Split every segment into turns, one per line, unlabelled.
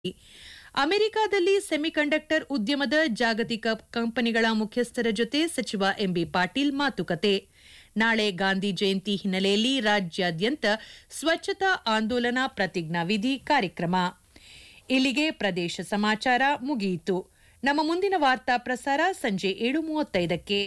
ಅಮೆರಿಕದಲ್ಲಿ ಸೆಮಿಕಂಡಕ್ಟರ್ ಉದ್ಯಮದ ಜಾಗತಿಕ ಕಂಪನಿಗಳ ಮುಖ್ಯಸ್ಥರ ಜೊತೆ ಸಚಿವ ಎಂಬಿ ಪಾಟೀಲ್ ಮಾತುಕತೆ ನಾಳೆ ಗಾಂಧಿ ಜಯಂತಿ ಹಿನ್ನೆಲೆಯಲ್ಲಿ ರಾಜ್ಯಾದ್ಯಂತ ಸ್ವಚ್ಛತಾ ಆಂದೋಲನ ಪ್ರತಿಜ್ಞಾವಿಧಿ ಕಾರ್ಯಕ್ರಮ ಇಲ್ಲಿಗೆ ಪ್ರದೇಶ ಸಮಾಚಾರ ಮುಗಿಯಿತು ನಮ್ಮ ಮುಂದಿನ ವಾರ್ತಾ ಪ್ರಸಾರ ಸಂಜೆ ಏಳು ಮೂವತ್ತೈದಕ್ಕೆ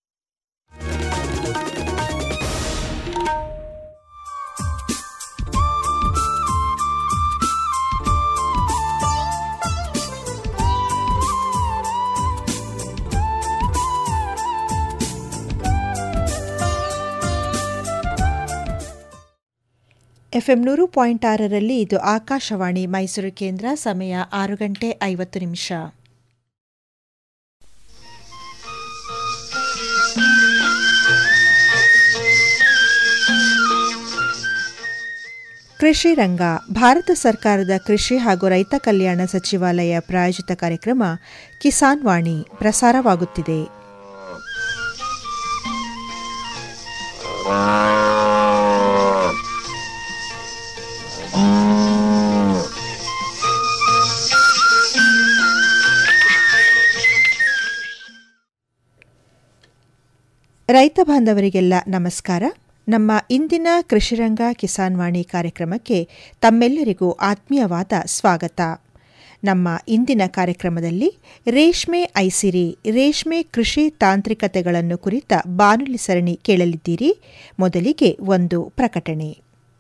ಎಫ್ಎಂ ನೂರು ಪಾಯಿಂಟ್ ಆರರಲ್ಲಿ ಇದು ಆಕಾಶವಾಣಿ ಮೈಸೂರು ಕೇಂದ್ರ ಸಮಯ ಆರು ಗಂಟೆ ಐವತ್ತು ನಿಮಿಷ ಕೃಷಿ ರಂಗ ಭಾರತ ಸರ್ಕಾರದ ಕೃಷಿ ಹಾಗೂ ರೈತ ಕಲ್ಯಾಣ ಸಚಿವಾಲಯ ಪ್ರಾಯೋಜಿತ ಕಾರ್ಯಕ್ರಮ ಕಿಸಾನ್ ವಾಣಿ ಪ್ರಸಾರವಾಗುತ್ತಿದೆ ರೈತ ಬಾಂಧವರಿಗೆಲ್ಲ ನಮಸ್ಕಾರ ನಮ್ಮ ಇಂದಿನ ಕೃಷಿರಂಗ ಕಿಸಾನ್ ವಾಣಿ ಕಾರ್ಯಕ್ರಮಕ್ಕೆ ತಮ್ಮೆಲ್ಲರಿಗೂ ಆತ್ಮೀಯವಾದ ಸ್ವಾಗತ ನಮ್ಮ ಇಂದಿನ ಕಾರ್ಯಕ್ರಮದಲ್ಲಿ ರೇಷ್ಮೆ ಐಸಿರಿ ರೇಷ್ಮೆ ಕೃಷಿ ತಾಂತ್ರಿಕತೆಗಳನ್ನು ಕುರಿತ ಬಾನುಲಿ ಸರಣಿ ಕೇಳಲಿದ್ದೀರಿ ಮೊದಲಿಗೆ ಒಂದು ಪ್ರಕಟಣೆ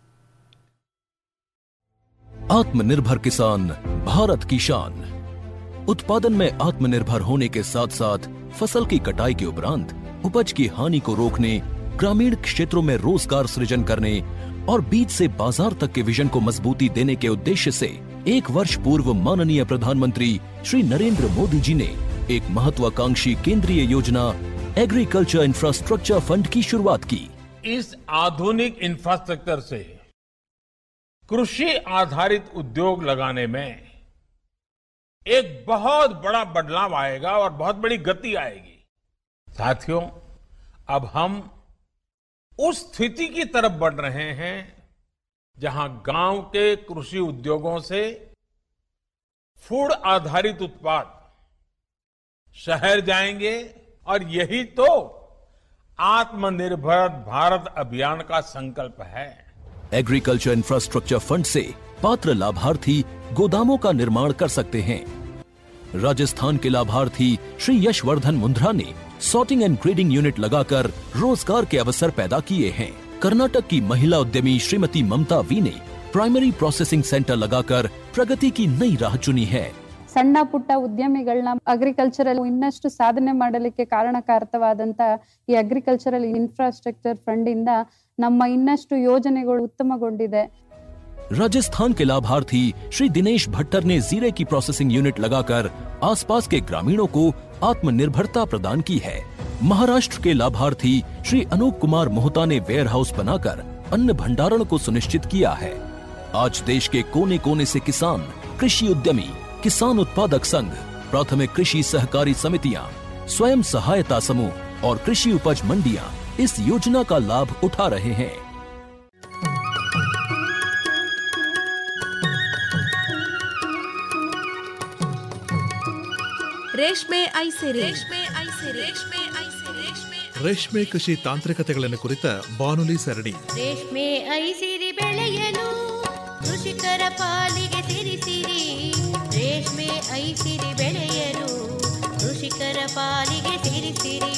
आत्मनिर्भर किसान भारत की शान उत्पादन में आत्मनिर्भर होने के साथ साथ फसल की कटाई के उपरांत उपज की हानि को रोकने ग्रामीण क्षेत्रों में रोजगार सृजन करने और बीज से बाजार तक के विजन को मजबूती देने के उद्देश्य से एक वर्ष पूर्व माननीय प्रधानमंत्री श्री नरेंद्र मोदी जी ने एक महत्वाकांक्षी केंद्रीय योजना एग्रीकल्चर इंफ्रास्ट्रक्चर फंड की शुरुआत की
इस आधुनिक इंफ्रास्ट्रक्चर से कृषि आधारित उद्योग लगाने में एक बहुत बड़ा बदलाव आएगा और बहुत बड़ी गति आएगी साथियों अब हम उस स्थिति की तरफ बढ़ रहे हैं जहां गांव के कृषि उद्योगों से फूड आधारित उत्पाद शहर जाएंगे और यही तो आत्मनिर्भर भारत अभियान का संकल्प है
एग्रीकल्चर इंफ्रास्ट्रक्चर फंड से पात्र लाभार्थी गोदामों का निर्माण कर सकते हैं राजस्थान के लाभार्थी श्री यशवर्धन मुंद्रा ने सॉर्टिंग एंड ग्रेडिंग यूनिट लगाकर रोजगार के अवसर पैदा किए हैं कर्नाटक की महिला उद्यमी श्रीमती ममता वी ने प्राइमरी प्रोसेसिंग सेंटर लगाकर प्रगति की नई राह चुनी है
ಸಣ್ಣ ಪುಟ್ಟ ಉದ್ಯಮಿಗಳನ್ನ ಅಗ್ರಿಕಲ್ಚರಲ್ ಇನ್ನಷ್ಟು ಸಾಧನೆ ಮಾಡಲಿಕ್ಕೆ ಕಾರಣಕಾರಕವಾದಂತ ಈ ಅಗ್ರಿಕಲ್ಚರಲ್ ಇನ್ಫ್ರಾಸ್ಟ್ರಕ್ಚರ್ ಫಂಡ್ ಇಂದ ನಮ್ಮ ಇನ್ನಷ್ಟು ಯೋಜನೆಗಳು ಉತ್ತಮಗೊಂಡಿದೆ
राजस्थान के लाभार्थी श्री दिनेश भट्टर ने जीरे की प्रोसेसिंग यूनिट लगाकर आसपास के ग्रामीणों को आत्मनिर्भरता प्रदान की है महाराष्ट्र के लाभार्थी श्री अनूप कुमार मोहता ने वेयर हाउस बनाकर अन्न भंडारण को सुनिश्चित किया है आज देश के कोने कोने से किसान कृषि उद्यमी किसान उत्पादक संघ प्राथमिक कृषि सहकारी समितियां स्वयं सहायता समूह और कृषि उपज मंडियां इस योजना का लाभ उठा रहे हैं
ರೇಷ್ಮೆ ಐಸಿರಿ ರೇಷ್ಮೆ ಐಸಿರಿ ರೇಷ್ಮೆ ಐಸಿರಿ ರೇಷ್ಮೆ
ರೇಷ್ಮೆ ಕೃಷಿ ತಾಂತ್ರಿಕತೆಗಳನ್ನು ಕುರಿತ ಬಾನುಲಿ ಸರಣಿ
ರೇಷ್ಮೆ ಐಸಿರಿ ಬೆಳೆಯಲು ಕೃಷಿಕರ ಪಾಲಿಗೆ ಸಿರಿಸಿರಿ ರೇಷ್ಮೆ ಐಸಿರಿ ಬೆಳೆಯಲು ಕೃಷಿಕರ ಪಾಲಿಗೆ ಸಿರಿಸಿರಿ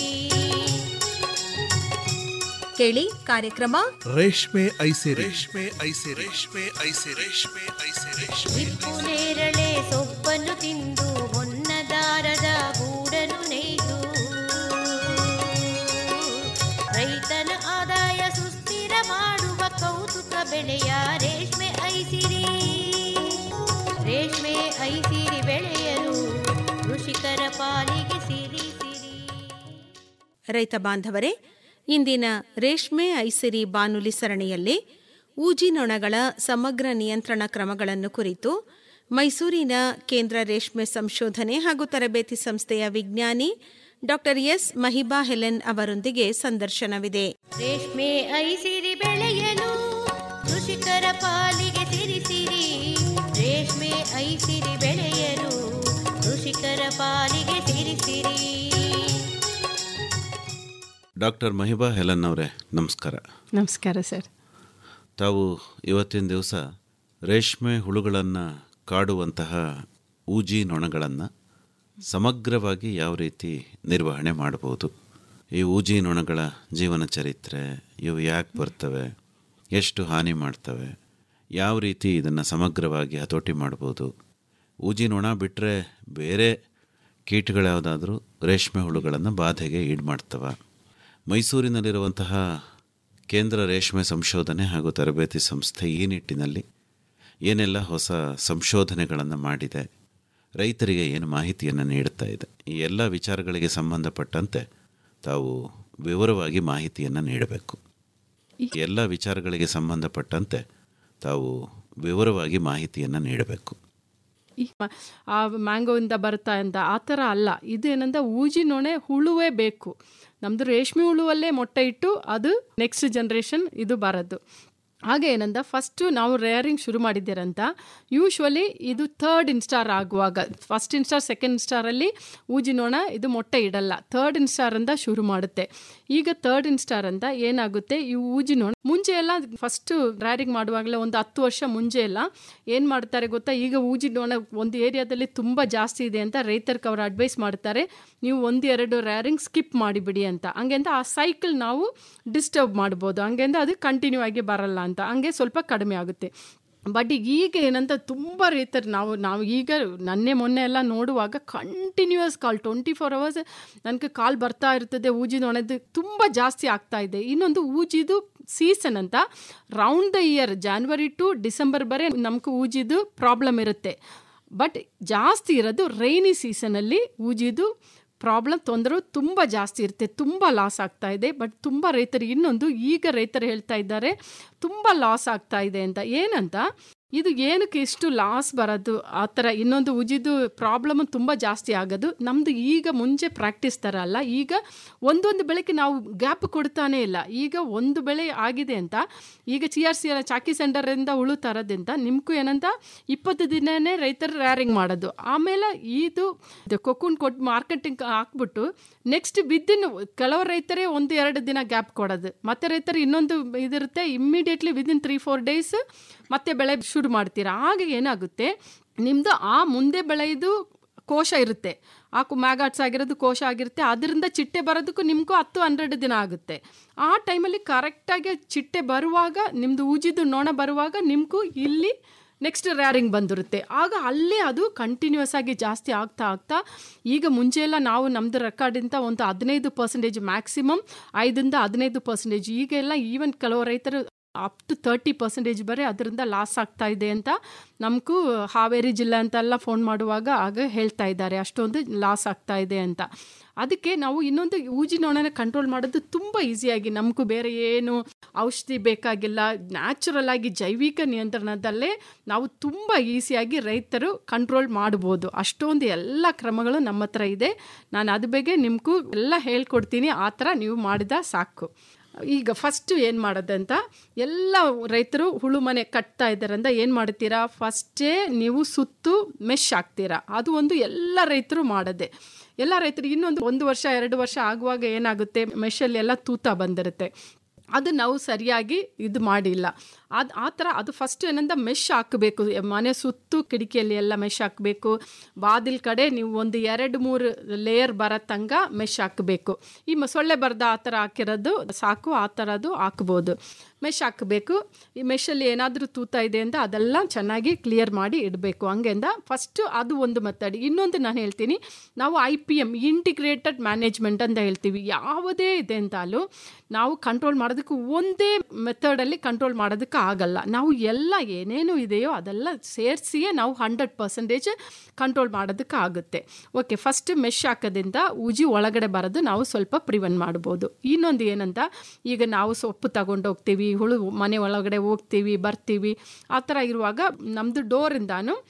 ಕೇಳಿ ಕಾರ್ಯಕ್ರಮ
ರೇಷ್ಮೆ ಐಸಿ ರೇಷ್ಮೆ ಐಸಿ ರೇಷ್ಮೆ ಐಸಿ ರೇಷ್ಮೆ ಐಸಿ ರೇಷ್ಮೆ
ಹಿಪ್ಪು ನೇರಳೆ ಸೊಪ್ಪನ್ನು ತಿಂದು ಹೊನ್ನದಾರದ ಗೂಡನ್ನು ನೇಯ್ದು ರೈತನ ಆದಾಯ ಸುಸ್ಥಿರ ಮಾಡುವ ಕೌತುಕ ಬೆಳೆಯ ರೇಷ್ಮೆ ಐಸಿರಿ ರೇಷ್ಮೆ ಐಸಿರಿ ಬೆಳೆಯಲು ಕೃಷಿಕರ ಪಾಲಿಗೆ ಸಿರಿ ಸಿರಿ
ರೈತ ಬಾಂಧವರೇ ಇಂದಿನ ರೇಷ್ಮೆ ಐಸಿರಿ ಬಾನುಲಿ ಸರಣಿಯಲ್ಲಿ ಊಜಿನೊಣಗಳ ಸಮಗ್ರ ನಿಯಂತ್ರಣ ಕ್ರಮಗಳನ್ನು ಕುರಿತು ಮೈಸೂರಿನ ಕೇಂದ್ರ ರೇಷ್ಮೆ ಸಂಶೋಧನೆ ಹಾಗೂ ತರಬೇತಿ ಸಂಸ್ಥೆಯ ವಿಜ್ಞಾನಿ ಡಾಕ್ಟರ್ ಎಸ್ ಮಹಿಬಾ ಹೆಲೆನ್ ಅವರೊಂದಿಗೆ ಸಂದರ್ಶನವಿದೆ
ರೇಷ್ಮೆ ಐಸಿರಿ ಬೆಳೆಯಲು ಕೃಷಿಕರ ಪಾಲಿಗೆ ಸಿರಿಸಿರಿ ರೇಷ್ಮೆ ರೇಷ್ಮೆ ಐಸಿರಿ ಬೆಳೆಯಲು ಕೃಷಿಕರ ಪಾಲಿಗೆ ಸಿರಿ ಸಿರಿ
ಡಾಕ್ಟರ್ ಮಹಿಬಾ ಹೆಲನ್ ಅವರೇ ನಮಸ್ಕಾರ
ನಮಸ್ಕಾರ ಸರ್
ತಾವು ಇವತ್ತಿನ ದಿವಸ ರೇಷ್ಮೆ ಹುಳುಗಳನ್ನು ಕಾಡುವಂತಹ ಊಜಿ ನೊಣಗಳನ್ನು ಸಮಗ್ರವಾಗಿ ಯಾವ ರೀತಿ ನಿರ್ವಹಣೆ ಮಾಡ್ಬೋದು ಈ ಊಜಿ ನೊಣಗಳ ಜೀವನ ಚರಿತ್ರೆ ಇವು ಯಾಕೆ ಬರ್ತವೆ ಎಷ್ಟು ಹಾನಿ ಮಾಡ್ತವೆ ಯಾವ ರೀತಿ ಇದನ್ನು ಸಮಗ್ರವಾಗಿ ಹತೋಟಿ ಮಾಡ್ಬೋದು ಊಜಿ ನೊಣ ಬಿಟ್ಟರೆ ಬೇರೆ ಕೀಟಗಳ್ಯಾವುದಾದ್ರೂ ರೇಷ್ಮೆ ಹುಳುಗಳನ್ನು ಬಾಧೆಗೆ ಈಡು ಮಾಡ್ತವೆ ಮೈಸೂರಿನಲ್ಲಿರುವಂತಹ ಕೇಂದ್ರ ರೇಷ್ಮೆ ಸಂಶೋಧನೆ ಹಾಗೂ ತರಬೇತಿ ಸಂಸ್ಥೆ ಈ ನಿಟ್ಟಿನಲ್ಲಿ ಏನೆಲ್ಲ ಹೊಸ ಸಂಶೋಧನೆಗಳನ್ನು ಮಾಡಿದೆ ರೈತರಿಗೆ ಏನು ಮಾಹಿತಿಯನ್ನು ನೀಡುತ್ತಾ ಇದೆ ಈ ಎಲ್ಲ ವಿಚಾರಗಳಿಗೆ ಸಂಬಂಧಪಟ್ಟಂತೆ ತಾವು ವಿವರವಾಗಿ ಮಾಹಿತಿಯನ್ನು ನೀಡಬೇಕು ಈ ಎಲ್ಲ ವಿಚಾರಗಳಿಗೆ ಸಂಬಂಧಪಟ್ಟಂತೆ ತಾವು ವಿವರವಾಗಿ ಮಾಹಿತಿಯನ್ನು ನೀಡಬೇಕು
ಈ ಮ- ಆ ಮ್ಯಾಂಗೋಯಿಂದ ಬರುತ್ತಾ ಅಂತ ಆ ಥರ ಅಲ್ಲ ಇದೇನಂದ ಊಜಿ ನೊಣೆ ಹುಳುವೇ ಬೇಕು ನಮ್ಮದು ರೇಷ್ಮೆ ಹುಳುವಲ್ಲೇ ಮೊಟ್ಟೆ ಇಟ್ಟು ಅದು ನೆಕ್ಸ್ಟ್ ಜನ್ರೇಷನ್ ಇದು ಬರೋದು ಹಾಗೆ ಏನಂದ ಫಸ್ಟು ನಾವು ರೇರಿಂಗ್ ಶುರು ಮಾಡಿದ್ದೀರಂತ ಯೂಶ್ವಲಿ ಇದು ಥರ್ಡ್ ಇನ್ಸ್ಟಾರ್ ಆಗುವಾಗ ಫಸ್ಟ್ ಇನ್ಸ್ಟಾರ್ ಸೆಕೆಂಡ್ ಇನ್ಸ್ಟಾರಲ್ಲಿ ಊಜಿ ನೊಣ ಇದು ಮೊಟ್ಟೆ ಇಡಲ್ಲ ಥರ್ಡ್ ಇನ್ಸ್ಟಾರ್ ಅಂತ ಶುರು ಮಾಡುತ್ತೆ ಈಗ ಥರ್ಡ್ ಇನ್ಸ್ಟಾರ್ ಅಂತ ಏನಾಗುತ್ತೆ ಈ ಊಜಿ ನೊಣ ಮುಂಚೆ ಎಲ್ಲ ಫಸ್ಟ್ ರ್ಯಾರಿಂಗ್ ಮಾಡುವಾಗಲೇ ಒಂದು ಹತ್ತು ವರ್ಷ ಮುಂಚೆ ಎಲ್ಲ ಏನು ಮಾಡ್ತಾರೆ ಗೊತ್ತಾ ಈಗ ಊಜಿ ನೊಣ ಒಂದು ಏರಿಯಾದಲ್ಲಿ ತುಂಬ ಜಾಸ್ತಿ ಇದೆ ಅಂತ ರೈತರಿಗೆ ಅವರು ಅಡ್ವೈಸ್ ಮಾಡ್ತಾರೆ ನೀವು ಒಂದು ಎರಡು ರ್ಯಾರಿಂಗ್ ಸ್ಕಿಪ್ ಮಾಡಿಬಿಡಿ ಅಂತ ಹಂಗೆ ಅಂತ ಆ ಸೈಕಲ್ ನಾವು ಡಿಸ್ಟರ್ಬ್ ಮಾಡ್ಬೋದು ಹಂಗೆ ಅಂತ ಅದು ಕಂಟಿನ್ಯೂ ಆಗಿ ಬರಲ್ಲ ಅಂತ ಹಂಗೆ ಸ್ವಲ್ಪ ಕಡಿಮೆ ಆಗುತ್ತೆ ಬಟ್ ಈಗ ಏನಂತ ತುಂಬ ರೈತರು ನಾವು ನಾವು ಈಗ ನನ್ನೆ ಮೊನ್ನೆ ಎಲ್ಲ ನೋಡುವಾಗ continuous call twenty four hours ನನಗೆ ಕಾಲ್ ಬರ್ತಾ ಇರ್ತದೆ ಊಜಿ ನೊಣದು ತುಂಬ ಜಾಸ್ತಿ ಆಗ್ತಾ ಇದೆ ಇನ್ನೊಂದು ಊಜಿದು ಸೀಸನ್ ಅಂತ round the year January to December ಬರೇ ನಮ್ಗೆ ಊಜಿದು ಪ್ರಾಬ್ಲಮ್ ಇರುತ್ತೆ ಬಟ್ ಜಾಸ್ತಿ ಇರೋದು ರೈನಿ ಸೀಸನಲ್ಲಿ ಊಜಿದು ಪ್ರಾಬ್ಲಮ್ ತೊಂದರೆ ತುಂಬ ಜಾಸ್ತಿ ಇರುತ್ತೆ ತುಂಬ ಲಾಸ್ ಆಗ್ತಾ ಇದೆ ಬಟ್ ತುಂಬ ರೈತರಿಗೆ ಇನ್ನೊಂದು ಈಗ ರೈತರು ಹೇಳ್ತಾ ಇದ್ದಾರೆ ತುಂಬ ಲಾಸ್ ಆಗ್ತಾ ಇದೆ ಅಂತ ಏನಂತ ಇದು ಏನಕ್ಕೆ ಇಷ್ಟು ಲಾಸ್ ಬರೋದು ಆ ಥರ ಇನ್ನೊಂದು ಉಜಿದು ಪ್ರಾಬ್ಲಮ್ ತುಂಬ ಜಾಸ್ತಿ ಆಗೋದು ನಮ್ಮದು ಈಗ ಮುಂಚೆ ಪ್ರಾಕ್ಟೀಸ್ ಥರ ಅಲ್ಲ ಈಗ ಒಂದೊಂದು ಬೆಳೆಗೆ ನಾವು ಗ್ಯಾಪ್ ಕೊಡ್ತಾನೆ ಇಲ್ಲ ಈಗ ಒಂದು ಬೆಳೆ ಆಗಿದೆ ಅಂತ ಈಗ ಸಿ ಆರ್ ಸಿ ಚಾಕಿ ಸೆಂಟರಿಂದ ಉಳು ತರೋದಿಂದ ನಿಮ್ಗೂ ಏನಂತ ಇಪ್ಪತ್ತು ದಿನನೇ ರೈತರು ರ್ಯಾರಿಂಗ್ ಮಾಡೋದು ಆಮೇಲೆ ಇದು ಕೊಕ್ಕುನ್ ಕೊಟ್ಟು ಮಾರ್ಕೆಟಿಂಗ್ ಹಾಕ್ಬಿಟ್ಟು ನೆಕ್ಸ್ಟ್ ವಿದಿನ್ ಕೆಲವು ರೈತರೇ ಒಂದು ಎರಡು ದಿನ ಗ್ಯಾಪ್ ಕೊಡೋದು ಮತ್ತೆ ರೈತರು ಇನ್ನೊಂದು ಇದಿರುತ್ತೆ immediately within three four days ಮತ್ತೆ ಬೆಳೆ ಶುರು ಮಾಡ್ತೀರಾ ಆಗ ಏನಾಗುತ್ತೆ ನಿಮ್ಮದು ಆ ಮುಂದೆ ಬೆಳೆಯೋದು ಕೋಶ ಇರುತ್ತೆ ಆ ಕು- ಮ್ಯಾಗಾಟ್ಸ್ ಆಗಿರೋದು ಕೋಶ ಆಗಿರುತ್ತೆ ಅದರಿಂದ ಚಿಟ್ಟೆ ಬರೋದಕ್ಕೂ ನಿಮಗೂ ಹತ್ತು ಹನ್ನೆರಡು ದಿನ ಆಗುತ್ತೆ ಆ ಟೈಮಲ್ಲಿ ಕರೆಕ್ಟಾಗಿ ಚಿಟ್ಟೆ ಬರುವಾಗ ನಿಮ್ಮದು ಉಜಿದು ನೊಣ ಬರುವಾಗ ನಿಮಗೂ ಇಲ್ಲಿ ನೆಕ್ಸ್ಟ್ ರ್ಯಾರಿಂಗ್ ಬಂದಿರುತ್ತೆ ಆಗ ಅಲ್ಲೇ ಅದು ಕಂಟಿನ್ಯೂಸ್ ಆಗಿ ಜಾಸ್ತಿ ಆಗ್ತಾ ಆಗ್ತಾ ಈಗ ಮುಂಚೆ ಎಲ್ಲ ನಾವು ನಮ್ಮದು ರೆಕಾರ್ಡಿಂದ ಒಂದು ಹದಿನೈದು ಪರ್ಸೆಂಟೇಜ್ ಮ್ಯಾಕ್ಸಿಮಮ್ ಐದರಿಂದ ಹದಿನೈದು ಪರ್ಸೆಂಟೇಜ್ ಈಗೆಲ್ಲ ಈವನ್ ಕೆಲವು ರೈತರು ಅಪ್ ಟು ತರ್ಟಿ ಪರ್ಸೆಂಟೇಜ್ ಬರೀ ಅದರಿಂದ ಲಾಸ್ ಆಗ್ತಾ ಇದೆ ಅಂತ ನಮಗೂ ಹಾವೇರಿ ಜಿಲ್ಲೆ ಅಂತೆಲ್ಲ ಫೋನ್ ಮಾಡುವಾಗ ಆಗ ಹೇಳ್ತಾ ಇದ್ದಾರೆ ಅಷ್ಟೊಂದು ಲಾಸ್ ಆಗ್ತಾ ಇದೆ ಅಂತ ಅದಕ್ಕೆ ನಾವು ಇನ್ನೊಂದು ಊಜಿ ನೊಣನ ಕಂಟ್ರೋಲ್ ಮಾಡೋದು ತುಂಬ ಈಸಿಯಾಗಿ ನಮಗೂ ಬೇರೆ ಏನು ಔಷಧಿ ಬೇಕಾಗಿಲ್ಲ ನ್ಯಾಚುರಲ್ ಆಗಿ ಜೈವಿಕ ನಿಯಂತ್ರಣದಲ್ಲೇ ನಾವು ತುಂಬ ಈಸಿಯಾಗಿ ರೈತರು ಕಂಟ್ರೋಲ್ ಮಾಡ್ಬೋದು ಅಷ್ಟೊಂದು ಎಲ್ಲ ಕ್ರಮಗಳು ನಮ್ಮ ಹತ್ರ ಇದೆ ನಾನು ಅದ್ರ ಬಗ್ಗೆ ನಿಮಗೂ ಎಲ್ಲ ಹೇಳ್ಕೊಡ್ತೀನಿ ಆ ಥರ ನೀವು ಮಾಡಿದ ಸಾಕು ಈಗ ಫಸ್ಟು ಏನು ಮಾಡೋದಂತ ಎಲ್ಲ ರೈತರು ಹುಳು ಮನೆ ಕಟ್ತಾ ಇದ್ದಾರಂತ ಏನು ಮಾಡ್ತೀರಾ ಫಸ್ಟೇ ನೀವು ಸುತ್ತು ಮೆಶ್ ಹಾಕ್ತೀರಾ ಅದು ಒಂದು ಎಲ್ಲ ರೈತರು ಮಾಡೋದೆ ಎಲ್ಲ ರೈತರು ಇನ್ನೊಂದು ಒಂದು ವರ್ಷ ಎರಡು ವರ್ಷ ಆಗುವಾಗ ಏನಾಗುತ್ತೆ ಮೆಷಲ್ಲಿ ಎಲ್ಲ ತೂತ ಬಂದಿರುತ್ತೆ ಅದು ನಾವು ಸರಿಯಾಗಿ ಇದು ಮಾಡಿಲ್ಲ ಅದು ಆ ಥರ ಅದು ಫಸ್ಟ್ ಏನಂದ ಮೆಶ್ ಹಾಕಬೇಕು ಮನೆ ಸುತ್ತು ಕಿಟಕಿಯಲ್ಲಿ ಎಲ್ಲ ಮೆಶ್ ಹಾಕಬೇಕು ಬಾದಿಲ್ ಕಡೆ ನೀವು ಒಂದು ಎರಡು ಮೂರು ಲೇಯರ್ ಬರೋ ತನಕ ಮೆಶ್ ಹಾಕಬೇಕು ಈ ಮ- ಸೊಳ್ಳೆ ಬರ್ದ ಆ ಥರ ಹಾಕಿರೋದು ಸಾಕು ಆ ಥರದ್ದು ಹಾಕ್ಬೋದು ಮೆಶ್ ಹಾಕಬೇಕು ಈ ಮೆಷಲ್ಲಿ ಏನಾದರೂ ತೂತ ಇದೆ ಅಂತ ಅದೆಲ್ಲ ಚೆನ್ನಾಗಿ ಕ್ಲಿಯರ್ ಮಾಡಿ ಇಡಬೇಕು ಹಂಗೆಂದ ಫಸ್ಟು ಅದು ಒಂದು ಮೆಥಡ್ ಇನ್ನೊಂದು ನಾನು ಹೇಳ್ತೀನಿ ನಾವು I P M integrated management ಅಂತ ಹೇಳ್ತೀವಿ ಯಾವುದೇ ಇದೆ ಅಂತಲೂ ನಾವು ಕಂಟ್ರೋಲ್ ಮಾಡೋದಕ್ಕೆ ಒಂದೇ ಮೆಥಡಲ್ಲಿ ಕಂಟ್ರೋಲ್ ಮಾಡೋದಕ್ಕೆ ಆಗಲ್ಲ ನಾವು ಎಲ್ಲ ಏನೇನು ಇದೆಯೋ ಅದೆಲ್ಲ ಸೇರಿಸಿಯೇ ನಾವು ಹಂಡ್ರೆಡ್ ಪರ್ಸೆಂಟೇಜ್ ಕಂಟ್ರೋಲ್ ಮಾಡೋದಕ್ಕೆ ಆಗುತ್ತೆ ಓಕೆ ಫಸ್ಟ್ ಮೆಶ್ ಹಾಕೋದ್ರಿಂದ ಉಜಿ ಒಳಗಡೆ ಬರೋದು ನಾವು ಸ್ವಲ್ಪ ಪ್ರಿವೆಂಟ್ ಮಾಡ್ಬೋದು ಇನ್ನೊಂದು ಏನಂತ ಈಗ ನಾವು ಸೊಪ್ಪು ತಗೊಂಡು ಹೋಗ್ತೀವಿ ಹುಳು ಮನೆ ಒಳಗಡೆ ಹೋಗ್ತೀವಿ ಬರ್ತೀವಿ ಆ ಥರ ಇರುವಾಗ ನಮ್ಮದು ಡೋರಿಂದಾನು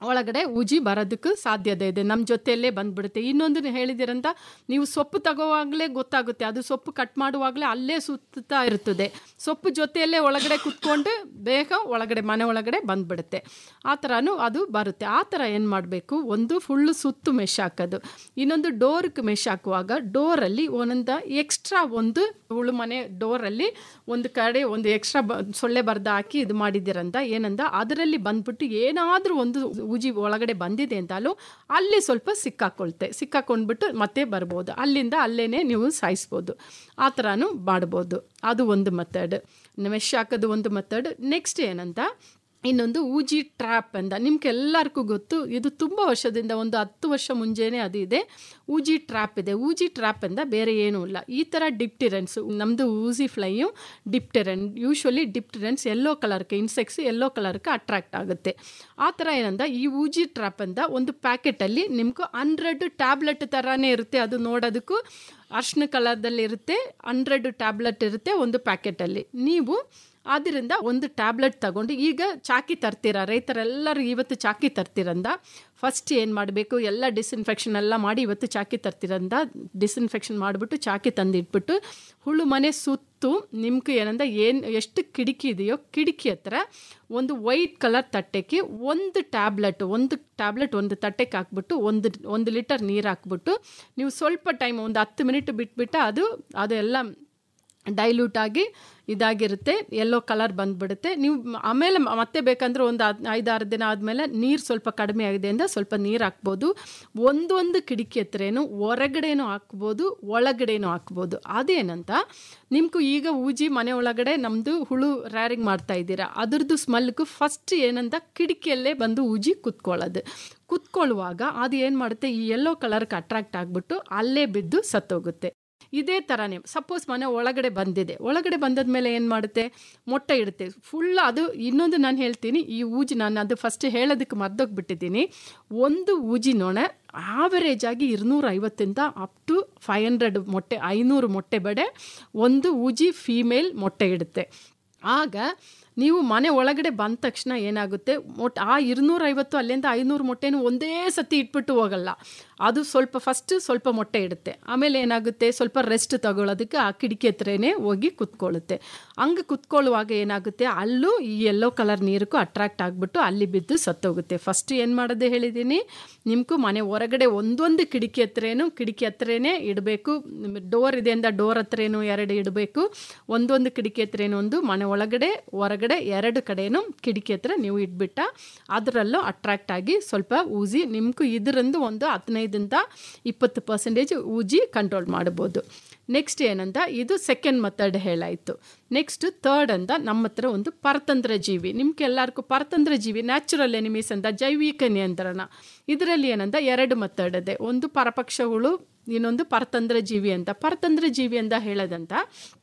ಒಳಗಡೆ ಉಜಿ ಬರೋದಕ್ಕೂ ಸಾಧ್ಯತೆ ಇದೆ ನಮ್ಮ ಜೊತೆಯಲ್ಲೇ ಬಂದ್ಬಿಡುತ್ತೆ ಇನ್ನೊಂದು ಹೇಳಿದಿರಂತ ನೀವು ಸೊಪ್ಪು ತಗೋವಾಗಲೇ ಗೊತ್ತಾಗುತ್ತೆ ಅದು ಸೊಪ್ಪು ಕಟ್ ಮಾಡುವಾಗಲೇ ಅಲ್ಲೇ ಸುತ್ತಾ ಇರ್ತದೆ ಸೊಪ್ಪು ಜೊತೆಯಲ್ಲೇ ಒಳಗಡೆ ಕುತ್ಕೊಂಡು ಬೇಗ ಒಳಗಡೆ ಮನೆ ಒಳಗಡೆ ಬಂದ್ಬಿಡುತ್ತೆ ಆ ಥರನೂ ಅದು ಬರುತ್ತೆ ಆ ಥರ ಏನು ಮಾಡಬೇಕು ಒಂದು ಫುಲ್ಲು ಸುತ್ತು ಮೆಶ್ ಹಾಕೋದು ಇನ್ನೊಂದು ಡೋರ್ಗೆ ಮೆಶ್ ಹಾಕುವಾಗ ಡೋರಲ್ಲಿ ಒಂದೊಂದು ಎಕ್ಸ್ಟ್ರಾ ಒಂದು ಉಳು ಮನೆ ಡೋರಲ್ಲಿ ಒಂದು ಕಡೆ ಒಂದು ಎಕ್ಸ್ಟ್ರಾ ಬ ಸೊಳ್ಳೆ ಬರ್ದು ಹಾಕಿ ಇದು ಮಾಡಿದ್ದೀರಂತ ಏನಂದ ಅದರಲ್ಲಿ ಬಂದ್ಬಿಟ್ಟು ಏನಾದರೂ ಒಂದು ಉಜಿ ಒಳಗಡೆ ಬಂದಿದೆ ಅಂತಾಲು ಅಲ್ಲಿ ಸ್ವಲ್ಪ ಸಿಕ್ಕಾಕೊಳ್ತೆ ಸಿಕ್ಕಾಕೊಂಡ್ಬಿಟ್ಟು ಮತ್ತೆ ಬರ್ಬೋದು ಅಲ್ಲಿಂದ ಅಲ್ಲೇನೆ ನೀವು ಸಾಯಿಸ್ಬೋದು ಆ ಥರನೂ ಮಾಡ್ಬೋದು ಅದು ಒಂದು ಮೆಥಡ್ ಮೆಶ್ ಹಾಕೋದು ಒಂದು ಮೆಥಡ್ ನೆಕ್ಸ್ಟ್ ಏನಂತ ಇನ್ನೊಂದು ಊಜಿ ಟ್ರ್ಯಾಪ್ ಅಂತ ನಿಮ್ಗೆ ಎಲ್ಲರಿಗೂ ಗೊತ್ತು ಇದು ತುಂಬ ವರ್ಷದಿಂದ ಒಂದು ಹತ್ತು ವರ್ಷ ಮುಂಚೆನೇ ಅದು ಇದೆ ಊಜಿ ಟ್ರ್ಯಾಪ್ ಇದೆ ಊಜಿ ಟ್ರ್ಯಾಪ್ ಅಂತ ಬೇರೆ ಏನೂ ಇಲ್ಲ ಈ ಥರ ಡಿಪ್ಟಿರೆನ್ಸ್ ನಮ್ಮದು ಊಜಿ fly dipteran usually dipterans yellow ಕಲರ್ಗೆ ಇನ್ಸೆಕ್ಟ್ಸ್ ಎಲ್ಲೋ ಕಲರ್ಗೆ ಅಟ್ರಾಕ್ಟ್ ಆಗುತ್ತೆ ಆ ಥರ ಏನಂದ ಈ ಊಜಿ ಟ್ರ್ಯಾಪ್ ಅಂತ ಒಂದು ಪ್ಯಾಕೆಟಲ್ಲಿ ನಿಮ್ಗೆ ಹಂಡ್ರೆಡ್ ಟ್ಯಾಬ್ಲೆಟ್ ಥರನೇ ಇರುತ್ತೆ ಅದು ನೋಡೋದಕ್ಕೂ ಅರ್ಶಿನ ಕಲರ್ದಲ್ಲಿ ಇರುತ್ತೆ ಹಂಡ್ರೆಡ್ ಟ್ಯಾಬ್ಲೆಟ್ ಇರುತ್ತೆ ಒಂದು ಪ್ಯಾಕೆಟಲ್ಲಿ ನೀವು ಆದ್ದರಿಂದ ಒಂದು ಟ್ಯಾಬ್ಲೆಟ್ ತಗೊಂಡು ಈಗ ಚಾಕಿ ತರ್ತೀರ ರೈತರೆಲ್ಲರೂ ಇವತ್ತು ಚಾಕಿ ತರ್ತೀರಂದ ಫಸ್ಟ್ ಏನು ಮಾಡಬೇಕು ಎಲ್ಲ ಡಿಸ್ಇನ್ಫೆಕ್ಷನ್ ಎಲ್ಲ ಮಾಡಿ ಇವತ್ತು ಚಾಕಿ ತರ್ತೀರಂದ ಡಿಸ್ಇನ್ಫೆಕ್ಷನ್ ಮಾಡಿಬಿಟ್ಟು ಚಾಕಿ ತಂದಿಟ್ಬಿಟ್ಟು ಹುಳು ಮನೆ ಸುತ್ತು ನಿಮ್ಗೆ ಏನಂದ ಏನು ಎಷ್ಟು ಕಿಟಕಿ ಇದೆಯೋ ಕಿಟಕಿ ಹತ್ರ ಒಂದು ವೈಟ್ ಕಲರ್ ತಟ್ಟೆಗೆ ಒಂದು ಟ್ಯಾಬ್ಲೆಟ್ ಒಂದು ಟ್ಯಾಬ್ಲೆಟ್ ಒಂದು ತಟ್ಟೆಗೆ ಹಾಕ್ಬಿಟ್ಟು ಒಂದು ಒಂದು ಲೀಟರ್ ನೀರು ಹಾಕ್ಬಿಟ್ಟು ನೀವು ಸ್ವಲ್ಪ ಟೈಮ್ ಒಂದು ಹತ್ತು ಮಿನಿಟ್ ಬಿಟ್ಬಿಟ್ಟು ಅದು ಅದೆಲ್ಲ ಡೈಲ್ಯೂಟ್ ಆಗಿ ಇದಾಗಿರುತ್ತೆ ಎಲ್ಲೋ ಕಲರ್ ಬಂದ್ಬಿಡುತ್ತೆ ನೀವು ಆಮೇಲೆ ಮತ್ತೆ ಬೇಕಂದ್ರೆ ಒಂದು ಐದಾರು ದಿನ ಆದಮೇಲೆ ನೀರು ಸ್ವಲ್ಪ ಕಡಿಮೆ ಆಗಿದೆ ಅಂದರೆ ಸ್ವಲ್ಪ ನೀರು ಹಾಕ್ಬೋದು ಒಂದೊಂದು ಕಿಟಕಿ ಹತ್ರನೂ ಹೊರಗಡೆನೂ ಹಾಕ್ಬೋದು ಒಳಗಡೆನೂ ಹಾಕ್ಬೋದು ಅದೇನಂತ ನಿಮ್ಗೂ ಈಗ ಊಜಿ ಮನೆ ಒಳಗಡೆ ನಮ್ಮದು ಹುಳು ರ್ಯಾರಿಂಗ್ ಮಾಡ್ತಾ ಇದ್ದೀರಾ ಅದ್ರದ್ದು ಸ್ಮೆಲ್ಗೂ ಫಸ್ಟ್ ಏನಂತ ಕಿಟಕಿಯಲ್ಲೇ ಬಂದು ಊಜಿ ಕುತ್ಕೊಳ್ಳೋದು ಕುತ್ಕೊಳ್ಳುವಾಗ ಅದು ಏನು ಮಾಡುತ್ತೆ ಈ ಎಲ್ಲೋ ಕಲರ್ಗೆ ಅಟ್ರಾಕ್ಟ್ ಆಗಿಬಿಟ್ಟು ಅಲ್ಲೇ ಬಿದ್ದು ಸತ್ತೋಗುತ್ತೆ ಇದೇ ಥರನೇ ಸಪೋಸ್ ಮನೆ ಒಳಗಡೆ ಬಂದಿದೆ ಒಳಗಡೆ ಬಂದದ ಮೇಲೆ ಏನು ಮಾಡುತ್ತೆ ಮೊಟ್ಟೆ ಇಡುತ್ತೆ ಫುಲ್ ಅದು ಇನ್ನೊಂದು ನಾನು ಹೇಳ್ತೀನಿ ಈ ಊಜಿ ನಾನು ಅದು ಫಸ್ಟ್ ಹೇಳೋದಕ್ಕೆ ಮರ್ದೋಗ್ಬಿಟ್ಟಿದ್ದೀನಿ ಒಂದು ಊಜಿ ನೊಣ ಆವರೇಜ್ ಆಗಿ ഇരുന്നൂರ ಐವತ್ತಿಂದ ಅಪ್ ಟು ಫೈವ್ ಹಂಡ್ರೆಡ್ ಮೊಟ್ಟೆ ಐನೂರು ಮೊಟ್ಟೆ ಬಡೆ ಒಂದು ಊಜಿ ಫೀಮೇಲ್ ಮೊಟ್ಟೆ ಇಡುತ್ತೆ ಆಗ ನೀವು ಮನೆ ಒಳಗಡೆ ಬಂದ ತಕ್ಷಣ ಏನಾಗುತ್ತೆ ಮೊಟ್ಟೆ ಆ ഇരുന്നೂರೈವತ್ತು ಅಲ್ಲಿಂದ ಐನೂರು ಮೊಟ್ಟೆನೂ ಒಂದೇ ಸತಿ ಇಟ್ಬಿಟ್ಟು ಹೋಗಲ್ಲ ಅದು ಸ್ವಲ್ಪ ಫಸ್ಟ್ ಸ್ವಲ್ಪ ಮೊಟ್ಟೆ ಇಡುತ್ತೆ ಆಮೇಲೆ ಏನಾಗುತ್ತೆ ಸ್ವಲ್ಪ ರೆಸ್ಟ್ ತಗೊಳ್ಳೋದಕ್ಕೆ ಆ ಕಿಟಕಿ ಹತ್ರನೇ ಹೋಗಿ ಕುತ್ಕೊಳ್ಳುತ್ತೆ ಹಂಗೆ ಕುತ್ಕೊಳ್ಳುವಾಗ ಏನಾಗುತ್ತೆ ಅಲ್ಲೂ ಈ ಎಲ್ಲೋ ಕಲರ್ ನೀರಿಗೂ ಅಟ್ರಾಕ್ಟ್ ಆಗಿಬಿಟ್ಟು ಅಲ್ಲಿ ಬಿದ್ದು ಸತ್ತೋಗುತ್ತೆ ಫಸ್ಟ್ ಏನು ಮಾಡೋದೇ ಹೇಳಿದ್ದೀನಿ ನಿಮ್ಗೂ ಮನೆ ಹೊರಗಡೆ ಒಂದೊಂದು ಕಿಟಕಿ ಹತ್ರನೂ ಕಿಟಕಿ ಹತ್ರನೇ ಇಡಬೇಕು ಡೋರ್ ಇದೆ ಅಂದ ಡೋರ್ ಹತ್ರನೂ ಎರಡು ಇಡಬೇಕು ಒಂದೊಂದು ಕಿಟಕಿ ಹತ್ರನೂ ಒಂದು ಮನೆ ಒಳಗಡೆ ಹೊರಗಡೆ ಎರಡು ಕಡೆನೂ ಕಿಟಕಿ ಹತ್ರ ನೀವು ಇಟ್ಬಿಟ್ಟ ಅದರಲ್ಲೂ ಅಟ್ರಾಕ್ಟ್ ಆಗಿ ಸ್ವಲ್ಪ ಊಜಿ ನಿಮ್ಗೂ ಇದರಿಂದ ಒಂದು ಹದಿನೈದಿಂದ ಇಪ್ಪತ್ತು ಪರ್ಸೆಂಟೇಜ್ ಊಜಿ ಕಂಟ್ರೋಲ್ ಮಾಡ್ಬೋದು ನೆಕ್ಸ್ಟ್ ಏನಂತ ಇದು ಸೆಕೆಂಡ್ ಮೆಥಡ್ ಹೇಳಾಯಿತು ನೆಕ್ಸ್ಟ್ ಥರ್ಡ್ ಅಂತ ನಮ್ಮ ಹತ್ರ ಒಂದು ಪರತಂತ್ರ ಜೀವಿ ನಿಮ್ಗೆ ಎಲ್ಲರಿಗೂ ಪರತಂತ್ರ ಜೀವಿ ನ್ಯಾಚುರಲ್ ಎನಿಮೀಸ್ ಅಂತ ಜೈವಿಕ ನಿಯಂತ್ರಣ ಇದರಲ್ಲಿ ಏನಂತ ಎರಡು ಮೆಥಡ್ ಇದೆ ಒಂದು ಪರಪಕ್ಷ ಹುಳು ಇನ್ನೊಂದು ಪರತಂತ್ರ ಜೀವಿ ಅಂತ ಪರತಂತ್ರ ಜೀವಿ ಅಂತ ಹೇಳೋದಂತ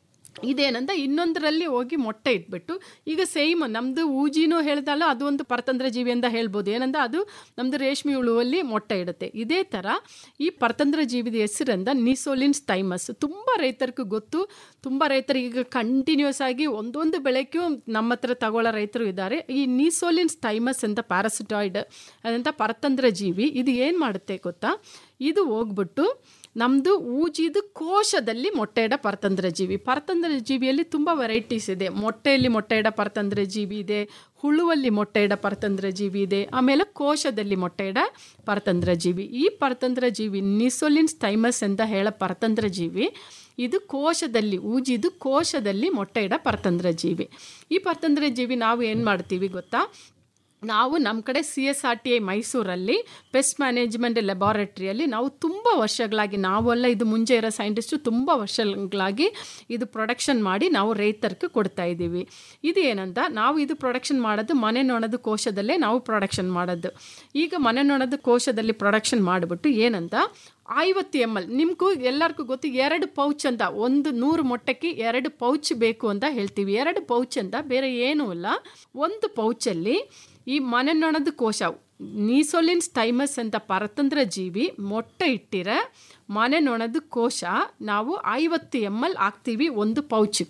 ಇದೇನಂದ ಇನ್ನೊಂದರಲ್ಲಿ ಹೋಗಿ ಮೊಟ್ಟೆ ಇಟ್ಬಿಟ್ಟು ಈಗ ಸೇಮ್ ನಮ್ಮದು ಊಜಿನೂ ಹೇಳ್ದಲ್ಲ ಅದು ಒಂದು ಪರತಂತ್ರ ಜೀವಿ ಅಂತ ಹೇಳ್ಬೋದು ಏನಂದ ಅದು ನಮ್ಮದು ರೇಷ್ಮೆ ಹುಳುವಲ್ಲಿ ಮೊಟ್ಟೆ ಇಡುತ್ತೆ ಇದೇ ಥರ ಈ ಪರತಂತ್ರ ಜೀವಿದ ಹೆಸರಿಂದ ನಿಸೋಲಿನ್ಸ್ ಥೈಮಸ್ ತುಂಬ ರೈತರಿಗೂ ಗೊತ್ತು ತುಂಬ ರೈತರು ಈಗ ಕಂಟಿನ್ಯೂಸ್ ಆಗಿ ಒಂದೊಂದು ಬೆಳೆಗೂ ನಮ್ಮ ಹತ್ರ ತಗೊಳ್ಳೋ ರೈತರು ಇದ್ದಾರೆ ಈ ನಿಸೋಲಿನ್ಸ್ ಥೈಮಸ್ ಅಂತ ಪ್ಯಾರಾಸಿಟಾಯ್ಡ್ ಅದಂತ ಪರತಂತ್ರ ಜೀವಿ ಇದು ಏನು ಮಾಡುತ್ತೆ ಗೊತ್ತಾ ಇದು ಹೋಗ್ಬಿಟ್ಟು ನಮ್ಮದು ಊಜಿದು ಕೋಶದಲ್ಲಿ ಮೊಟ್ಟೆ ಇಡ ಪರತಂತ್ರ ಜೀವಿ ಪರತಂತ್ರ ಜೀವಿಯಲ್ಲಿ ತುಂಬ ವೆರೈಟೀಸ್ ಇದೆ ಮೊಟ್ಟೆಯಲ್ಲಿ ಮೊಟ್ಟೆ ಇಡ ಪರತಂತ್ರ ಜೀವಿ ಇದೆ ಹುಳುವಲ್ಲಿ ಮೊಟ್ಟೆ ಇಡ ಪರತಂತ್ರ ಜೀವಿ ಇದೆ ಆಮೇಲೆ ಕೋಶದಲ್ಲಿ ಮೊಟ್ಟೆ ಇಡ ಪರತಂತ್ರ ಜೀವಿ ಈ ಪರತಂತ್ರ ಜೀವಿ ನಿಸೋಲಿನ್ಸ್ ಥೈಮಸ್ ಅಂತ ಹೇಳೋ ಪರತಂತ್ರ ಜೀವಿ ಇದು ಕೋಶದಲ್ಲಿ ಊಜಿದು ಕೋಶದಲ್ಲಿ ಮೊಟ್ಟೆ ಇಡ ಪರತಂತ್ರ ಜೀವಿ ಈ ಪರತಂತ್ರ ಜೀವಿ ನಾವು ಏನು ಮಾಡ್ತೀವಿ ಗೊತ್ತಾ ನಾವು ನಮ್ಮ ಕಡೆ C S R T I ಮೈಸೂರಲ್ಲಿ ಪೆಸ್ಟ್ ಮ್ಯಾನೇಜ್ಮೆಂಟ್ ಲೆಬಾರೆಟ್ರಿಯಲ್ಲಿ ನಾವು ತುಂಬ ವರ್ಷಗಳಾಗಿ ನಾವೆಲ್ಲ ಇದು ಮುಂಚೆ ಇರೋ ಸೈಂಟಿಸ್ಟು ತುಂಬ ವರ್ಷಗಳಾಗಿ ಇದು ಪ್ರೊಡಕ್ಷನ್ ಮಾಡಿ ನಾವು ರೈತರಿಗೆ ಕೊಡ್ತಾ ಇದ್ದೀವಿ ಇದು ಏನಂತ ನಾವು ಇದು ಪ್ರೊಡಕ್ಷನ್ ಮಾಡೋದು ಮನೆ ನೊಣದ ಕೋಶದಲ್ಲೇ ನಾವು ಪ್ರೊಡಕ್ಷನ್ ಮಾಡೋದು ಈಗ ಮನೆ ನೊಣದ ಕೋಶದಲ್ಲಿ ಪ್ರೊಡಕ್ಷನ್ ಮಾಡಿಬಿಟ್ಟು ಏನಂತ ಐವತ್ತು ಎಮ್ ಎಲ್ ನಿಮಗೂ ಎಲ್ಲರಿಗೂ ಗೊತ್ತು ಎರಡು ಪೌಚ್ ಅಂತ ಒಂದು ನೂರು ಮೊಟ್ಟೆಗೆ ಎರಡು ಪೌಚ್ ಬೇಕು ಅಂತ ಹೇಳ್ತೀವಿ ಎರಡು ಪೌಚ್ ಅಂತ ಬೇರೆ ಏನೂ ಇಲ್ಲ ಒಂದು ಪೌಚಲ್ಲಿ ಈ ಮನೆನೊಣದ ಕೋಶ ನೀಸೋಲಿನ್ಸ್ ಥೈಮಸ್ ಅಂತ ಪರತಂತ್ರ ಜೀವಿ ಮೊಟ್ಟೆ ಇಟ್ಟಿರ ಮನೆ ನೊಣದ ಕೋಶ ನಾವು ಐವತ್ತು ಎಮ್ ಎಲ್ ಹಾಕ್ತೀವಿ ಒಂದು ಪೌಚಕ್ಕೆ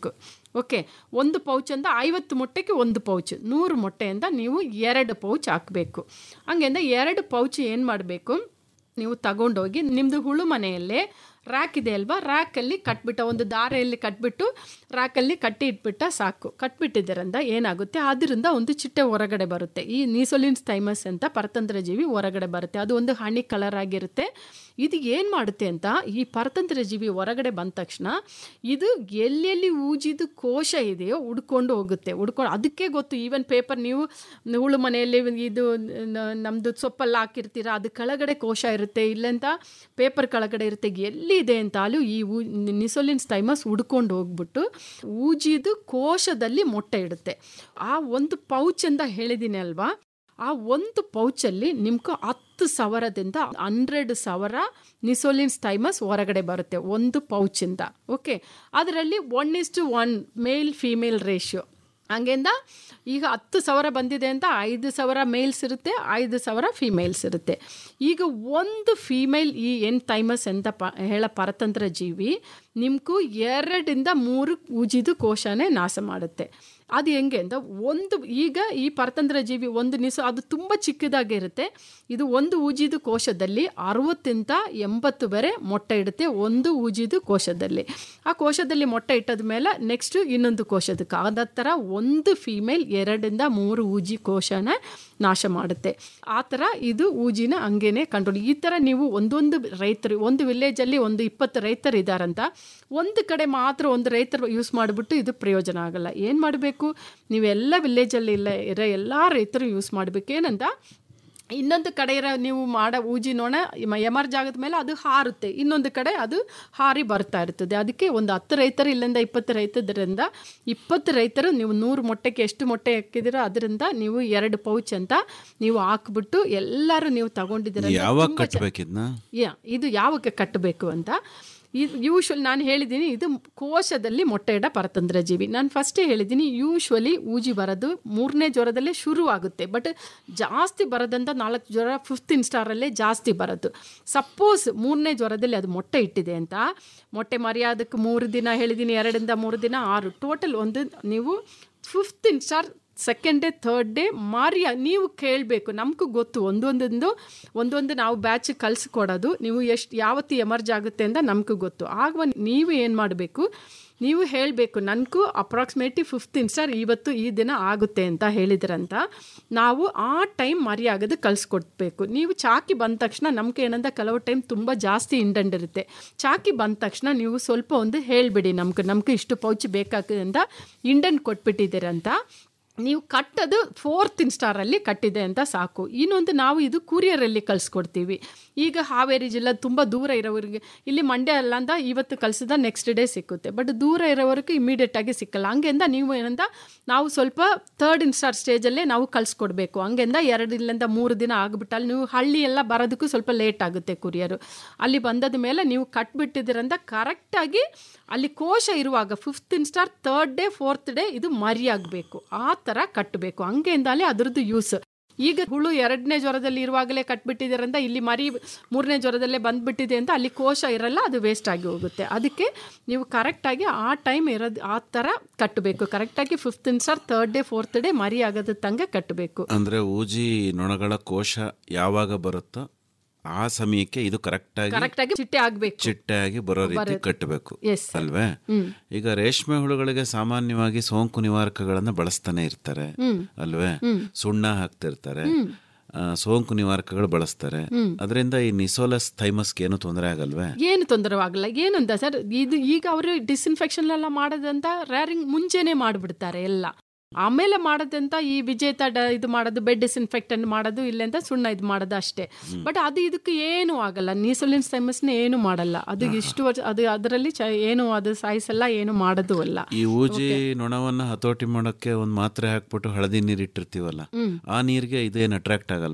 ಓಕೆ ಒಂದು ಪೌಚಿಂದ ಐವತ್ತು ಮೊಟ್ಟೆಗೆ ಒಂದು ಪೌಚ್ ನೂರು ಮೊಟ್ಟೆಯಿಂದ ನೀವು ಎರಡು ಪೌಚ್ ಹಾಕಬೇಕು ಹಂಗೆಂದ ಎರಡು ಪೌಚ್ ಏನು ಮಾಡಬೇಕು ನೀವು ತಗೊಂಡೋಗಿ ನಿಮ್ಮದು ಹುಳು ಮನೆಯಲ್ಲೇ ರ್ಯಾಕ್ ಇದೆ ಅಲ್ವಾ ರ್ಯಾಕಲ್ಲಿ ಕಟ್ಬಿಟ್ಟ ಒಂದು ದಾರೆಯಲ್ಲಿ ಕಟ್ಬಿಟ್ಟು ರ್ಯಾಕಲ್ಲಿ ಕಟ್ಟಿ ಇಟ್ಬಿಟ್ಟ ಸಾಕು ಕಟ್ಬಿಟ್ಟಿದ್ದೀರಂದ ಏನಾಗುತ್ತೆ ಅದರಿಂದ ಒಂದು ಚಿಟ್ಟೆ ಹೊರಗಡೆ ಬರುತ್ತೆ ಈ ನೀಸೊಲಿನ್ಸ್ ಥೈಮಸ್ ಅಂತ ಪರತಂತ್ರ ಜೀವಿ ಹೊರಗಡೆ ಬರುತ್ತೆ ಅದು ಒಂದು ಹಣಿ ಕಲರ್ ಆಗಿರುತ್ತೆ ಇದು ಏನು ಮಾಡುತ್ತೆ ಅಂತ ಈ ಪರತಂತ್ರ ಜೀವಿ ಹೊರಗಡೆ ಬಂದ ತಕ್ಷಣ ಇದು ಎಲ್ಲೆಲ್ಲಿ ಊಜಿದು ಕೋಶ ಇದೆಯೋ ಹುಡ್ಕೊಂಡು ಹೋಗುತ್ತೆ ಹುಡ್ಕೊಂಡು ಅದಕ್ಕೆ ಗೊತ್ತು ಈವನ್ ಪೇಪರ್ ನೀವು ಹುಳು ಮನೆಯಲ್ಲಿ ಇದು ನಮ್ಮದು ಸೊಪ್ಪೆಲ್ಲ ಹಾಕಿರ್ತೀರ ಅದು ಕೆಳಗಡೆ ಕೋಶ ಇರುತ್ತೆ ಇಲ್ಲಂತ ಪೇಪರ್ ಕೆಳಗಡೆ ಇರುತ್ತೆ ಎಲ್ಲಿದೆ ಅಂತ ಅಲ್ಲೂ ಈ ಊ ನಿಸೋಲಿನ್ಸ್ ಥೈಮಸ್ ಹುಡ್ಕೊಂಡು ಹೋಗ್ಬಿಟ್ಟು ಊಜಿದು ಕೋಶದಲ್ಲಿ ಮೊಟ್ಟೆ ಇಡುತ್ತೆ ಆ ಒಂದು ಪೌಚ್ ಅಂತ ಹೇಳಿದ್ದೀನಿ ಅಲ್ವಾ ಆ ಒಂದು ಪೌಚಲ್ಲಿ ನಿಮ್ಗೆ ಹತ್ತು ಸಾವಿರದಿಂದ ಹಂಡ್ರೆಡ್ ಸಾವಿರ ನಿಸೋಲಿನ್ಸ್ ಥೈಮಸ್ ಹೊರಗಡೆ ಬರುತ್ತೆ ಒಂದು ಪೌಚಿಂದ ಓಕೆ ಅದರಲ್ಲಿ one is to one male female ratio ಹಂಗೆಂದ ಈಗ ಹತ್ತು ಸಾವಿರ ಬಂದಿದೆ ಅಂತ ಐದು ಸಾವಿರ ಮೇಲ್ಸ್ ಇರುತ್ತೆ ಐದು ಸಾವಿರ ಫಿಮೇಲ್ಸ್ ಇರುತ್ತೆ ಈಗ ಒಂದು ಫೀಮೇಲ್ ಈ ಏನು ಥೈಮಸ್ ಅಂತ ಪ ಹೇಳ ಪರತಂತ್ರ ಜೀವಿ ನಿಮ್ಗೂ ಎರಡರಿಂದ ಮೂರು ಉಜಿದು ಕೋಶನೇ ನಾಶ ಮಾಡುತ್ತೆ ಅದು ಹೆಂಗೆ ಅಂತ ಒಂದು ಈಗ ಈ ಪರತಂತ್ರ ಜೀವಿ ಒಂದು ನಿಸು ಅದು ತುಂಬ ಚಿಕ್ಕದಾಗಿರುತ್ತೆ ಇದು ಒಂದು ಊಜಿದು ಕೋಶದಲ್ಲಿ ಅರವತ್ತಿಂದ ಎಂಬತ್ತು ಬೇರೆ ಮೊಟ್ಟೆ ಇಡುತ್ತೆ ಒಂದು ಊಜಿದು ಕೋಶದಲ್ಲಿ ಆ ಕೋಶದಲ್ಲಿ ಮೊಟ್ಟೆ ಇಟ್ಟದ ಮೇಲೆ ನೆಕ್ಸ್ಟ್ ಇನ್ನೊಂದು ಕೋಶದಕ್ಕೆ ಅದ ಥರ ಒಂದು ಫೀಮೇಲ್ ಎರಡರಿಂದ ಮೂರು ಊಜಿ ಕೋಶನ ನಾಶ ಮಾಡುತ್ತೆ ಆ ಥರ ಇದು ಊಜಿನ ಹಂಗೇನೆ ಕಂಟ್ರೋಲ್ ಈ ಥರ ನೀವು ಒಂದೊಂದು ರೈತರು ಒಂದು ವಿಲೇಜಲ್ಲಿ ಒಂದು ಇಪ್ಪತ್ತು ರೈತರು ಇದ್ದಾರಂತ ಒಂದು ಕಡೆ ಮಾತ್ರ ಒಂದು ರೈತರು ಯೂಸ್ ಮಾಡಿಬಿಟ್ಟು ಇದು ಪ್ರಯೋಜನ ಆಗಲ್ಲ ಏನು ಮಾಡಬೇಕು ನೀವೆಲ್ಲ ವಿಲೇಜಲ್ಲಿ ಇಲ್ಲ ಇರೋ ಎಲ್ಲ ರೈತರು ಯೂಸ್ ಮಾಡಬೇಕು ಏನಂತ ಇನ್ನೊಂದು ಕಡೆ ಇರೋ ನೀವು ಮಾಡೋ ಊಜಿ ನೋಣ ಎಮರ್ ಜಾಗದ ಮೇಲೆ ಅದು ಹಾರುತ್ತೆ ಇನ್ನೊಂದು ಕಡೆ ಅದು ಹಾರಿ ಬರ್ತಾ ಇರ್ತದೆ ಅದಕ್ಕೆ ಒಂದು ಹತ್ತು ರೈತರು ಇಲ್ಲಿಂದ ಇಪ್ಪತ್ತು ರೈತದ್ರಿಂದ ಇಪ್ಪತ್ತು ರೈತರು ನೀವು ನೂರು ಮೊಟ್ಟೆಗೆ ಎಷ್ಟು ಮೊಟ್ಟೆ ಹಾಕಿದಿರೋ ಅದರಿಂದ ನೀವು ಎರಡು ಪೌಚ್ ಅಂತ ನೀವು ಹಾಕ್ಬಿಟ್ಟು ಎಲ್ಲರೂ ನೀವು ತಗೊಂಡಿದ್ದೀರ
ಯಾವಾಗ ಕಟ್ಟಬೇಕಿದ್ನ
ಯಾ ಇದು ಯಾವಾಗ ಕಟ್ಟಬೇಕು ಅಂತ ಇದು ಯೂಶ್ವಲಿ ನಾನು ಹೇಳಿದ್ದೀನಿ ಇದು ಕೋಶದಲ್ಲಿ ಮೊಟ್ಟೆ ಇಡ ಪರತಂತ್ರ ಜೀವಿ ನಾನು ಫಸ್ಟೇ ಹೇಳಿದ್ದೀನಿ ಯೂಶ್ವಲಿ ಊಜಿ ಬರೋದು ಮೂರನೇ ಜ್ವರದಲ್ಲೇ ಶುರು ಆಗುತ್ತೆ ಬಟ್ ಜಾಸ್ತಿ ಬರೋದಂತ ನಾಲ್ಕು ಜ್ವರ ಫಿಫ್ತ್ ಸ್ಟಾರಲ್ಲೇ ಜಾಸ್ತಿ ಬರೋದು ಸಪೋಸ್ ಮೂರನೇ ಜ್ವರದಲ್ಲಿ ಅದು ಮೊಟ್ಟೆ ಇಟ್ಟಿದೆ ಅಂತ ಮೊಟ್ಟೆ ಮರ್ಯಾದಕ್ಕೆ ಮೂರು ದಿನ ಹೇಳಿದ್ದೀನಿ ಎರಡರಿಂದ ಮೂರು ದಿನ ಆರು ಟೋಟಲ್ ಒಂದು ನೀವು fifth star second day third day ಮಾರಿಯ ನೀವು ಕೇಳಬೇಕು ನಮಗೂ ಗೊತ್ತು ಒಂದೊಂದೊಂದು ಒಂದೊಂದು ನಾವು ಬ್ಯಾಚ್ ಕಲಿಸ್ಕೊಡೋದು ನೀವು ಎಷ್ಟು ಯಾವತ್ತು ಎಮರ್ಜ್ ಆಗುತ್ತೆ ಅಂತ ನಮಗೂ ಗೊತ್ತು ಆಗ ನೀವು ಏನು ಮಾಡಬೇಕು ನೀವು ಹೇಳಬೇಕು ನನಗೂ ಅಪ್ರಾಕ್ಸಿಮೇಟ್ಲಿ ಫಿಫ್ಟೀನ್ ಸ್ಟಾರ್ ಇವತ್ತು ಈ ದಿನ ಆಗುತ್ತೆ ಅಂತ ಹೇಳಿದ್ರಂತ ನಾವು ಆ ಟೈಮ್ ಮರಿಯಾಗದು ಕಲಿಸ್ಕೊಡ್ಬೇಕು ನೀವು ಚಾಕಿ ಬಂದ ತಕ್ಷಣ ನಮ್ಗೆ ಏನಂದ ಕೆಲವು ಟೈಮ್ ತುಂಬ ಜಾಸ್ತಿ ಇಂಡೆಂಟ್ ಇರುತ್ತೆ ಚಾಕಿ ಬಂದ ತಕ್ಷಣ ನೀವು ಸ್ವಲ್ಪ ಒಂದು ಹೇಳಿಬಿಡಿ ನಮ್ಗೆ ನಮ್ಗೆ ಇಷ್ಟು ಪೌಚ್ ಬೇಕಾಗ್ತದೆ ಅಂತ ಇಂಡೆಂಟ್ ಕೊಟ್ಬಿಟ್ಟಿದ್ದೀರಂತ ನೀವು ಕಟ್ಟೋದು ಫೋರ್ತ್ ಸ್ಟಾರಲ್ಲಿ ಕಟ್ಟಿದೆ ಅಂತ ಸಾಕು ಇನ್ನೊಂದು ನಾವು ಇದು ಕೂರಿಯರಲ್ಲಿ ಕಳಿಸ್ಕೊಡ್ತೀವಿ ಈಗ ಹಾವೇರಿ ಜಿಲ್ಲೆ ತುಂಬ ದೂರ ಇರೋರಿಗೆ ಇಲ್ಲಿ ಮಂಡ್ಯ ಅಲ್ಲ ಅಂತ ಇವತ್ತು ಕಳಿಸಿದ ನೆಕ್ಸ್ಟ್ ಡೇ ಸಿಕ್ಕುತ್ತೆ ಬಟ್ ದೂರ ಇರೋವರೆಗೆ ಇಮಿಡಿಯೇಟಾಗಿ ಸಿಕ್ಕಲ್ಲ ಹಂಗೆಂದ ನೀವು ಏನಂದ ನಾವು ಸ್ವಲ್ಪ ಥರ್ಡ್ ಸ್ಟಾರ್ ಸ್ಟೇಜಲ್ಲೇ ನಾವು ಕಳಿಸ್ಕೊಡ್ಬೇಕು ಹಂಗೆಂದ ಎರಡು ಇಲ್ಲಿಂದ ಮೂರು ದಿನ ಆಗಿಬಿಟ್ಟಲ್ಲಿ ನೀವು ಹಳ್ಳಿ ಎಲ್ಲ ಬರೋದಕ್ಕೂ ಸ್ವಲ್ಪ ಲೇಟ್ ಆಗುತ್ತೆ ಕುರಿಯರು ಅಲ್ಲಿ ಬಂದದ ಮೇಲೆ ನೀವು ಕಟ್ಬಿಟ್ಟಿದ್ದೀರಂತ ಕರೆಕ್ಟಾಗಿ ಅಲ್ಲಿ ಕೋಶ ಇರುವಾಗ fifth star third day fourth day ಇದು ಮರಿಯಾಗಬೇಕು ಆ ಥರ ಕಟ್ಟಬೇಕು ಹಂಗೆಂದಾಲೆ ಅದರದ್ದು ಯೂಸ್ ಈಗ ಹುಳು ಎರಡನೇ ಜ್ವರದಲ್ಲಿ ಇರುವಾಗಲೇ ಕಟ್ಬಿಟ್ಟಿದ್ದೀರಂತ ಇಲ್ಲಿ ಮರಿ ಮೂರನೇ ಜ್ವರದಲ್ಲೇ ಬಂದ್ಬಿಟ್ಟಿದೆ ಅಂತ ಅಲ್ಲಿ ಕೋಶ ಇರಲ್ಲ ಅದು ವೇಸ್ಟ್ ಆಗಿ ಹೋಗುತ್ತೆ ಅದಕ್ಕೆ ನೀವು ಕರೆಕ್ಟಾಗಿ ಆ ಟೈಮ್ ಇರೋದು ಆ ಥರ ಕಟ್ಟಬೇಕು ಕರೆಕ್ಟಾಗಿ fifth star third day fourth day ಮರಿ ಆಗೋದ ತಂಗ ಕಟ್ಟಬೇಕು
ಅಂದ್ರೆ ಊಜಿ ನೊಣಗಳ ಕೋಶ ಯಾವಾಗ ಬರುತ್ತೋ ಆ ಸಮಯಕ್ಕೆ ಇದು ಕರೆಕ್ಟಾಗಿ
ಕರೆಕ್ಟಾಗಿ ಚಿಟ್ಟೆ ಆಗಬೇಕು
ಚಿಟ್ಟೆಯಾಗಿ ಬರೋ ರೀತಿ
ಬರುತ್ತೆ.
ಕಟ್ಟಬೇಕು
Yes, sir.
ಅಲ್ವೇ
ಹ್ಮ್.
ಈಗ ರೇಷ್ಮೆ ಹುಳುಗಳಿಗೆ ಸಾಮಾನ್ಯವಾಗಿ ಸೋಂಕು ನಿವಾರಕಗಳನ್ನ ಬಳಸ್ತಾನೆ ಇರ್ತಾರೆ
ಹ್ಮ್.
ಅಲ್ವೇ
ಹ್ಮ್.
ಸುಣ್ಣ ಹಾಕ್ತಿರ್ತಾರೆ
ಹ್ಮ್.
ಆ, ಸೋಂಕು ನಿವಾರಕಗಳು ಬಳಸ್ತಾರೆ
ಹ್ಮ್.
ಅದರಿಂದ ಈ ನಿಸೋಲಸ್ ಥೈಮಸ್ಗೆ ಏನು ತೊಂದರೆ ಆಗಲ್ವೇ
ಏನು ತೊಂದರೆ ಆಗಲ್ಲ ಏನಂತ ಸರ್ ಇದು ಈಗ ಅವರು ಡಿಸ್ಇನ್ಫೆಕ್ಷನ್ ಎಲ್ಲ ಮಾಡೋದಂತ ರ್ಯಾರಿಂಗ್ ಮುಂಚೆನೆ ಮಾಡಿಬಿಡ್ತಾರೆ ಎಲ್ಲ ಆಮೇಲೆ ಮಾಡೋದಂತ ಈ ವಿಜೇತ ಡ ಇದು ಮಾಡೋದು ಬೆಡ್ ಡಿಸ್ಇನ್ಫೆಕ್ಟೆಂಟ್ ಮಾಡೋದು ಇಲ್ಲೆಂತ ಸುಣ್ಣ ಇದು ಮಾಡೋದು ಅಷ್ಟೇ ಬಟ್ ಅದು ಇದಕ್ಕೆ ಏನು ಆಗಲ್ಲ ನೀಸೋಲಿನ್ ಸೈಮಸ್ನ ಏನು ಮಾಡಲ್ಲ ಅದು ಇಷ್ಟು ವರ್ಷ ಅದು ಅದರಲ್ಲಿ ಚ ಏನು ಅದು ಸಾಯಿಸಲ್ಲ ಏನು ಮಾಡೋದು ಅಲ್ಲ
ಈ ಊಜಿ ನೊಣವನ್ನ ಹತೋಟಿ ಮಾಡೋಕ್ಕೆ ಒಂದ್ ಮಾತ್ರೆ ಹಾಕ್ಬಿಟ್ಟು ಹಳದಿ ನೀರ್ ಇಟ್ಟಿರ್ತೀವಲ್ಲ
ಹ್ಮ್.
ಆ ನೀರಿಗೆ ಇದೇನು ಅಟ್ರಾಕ್ಟ್ ಆಗಲ್ವಾ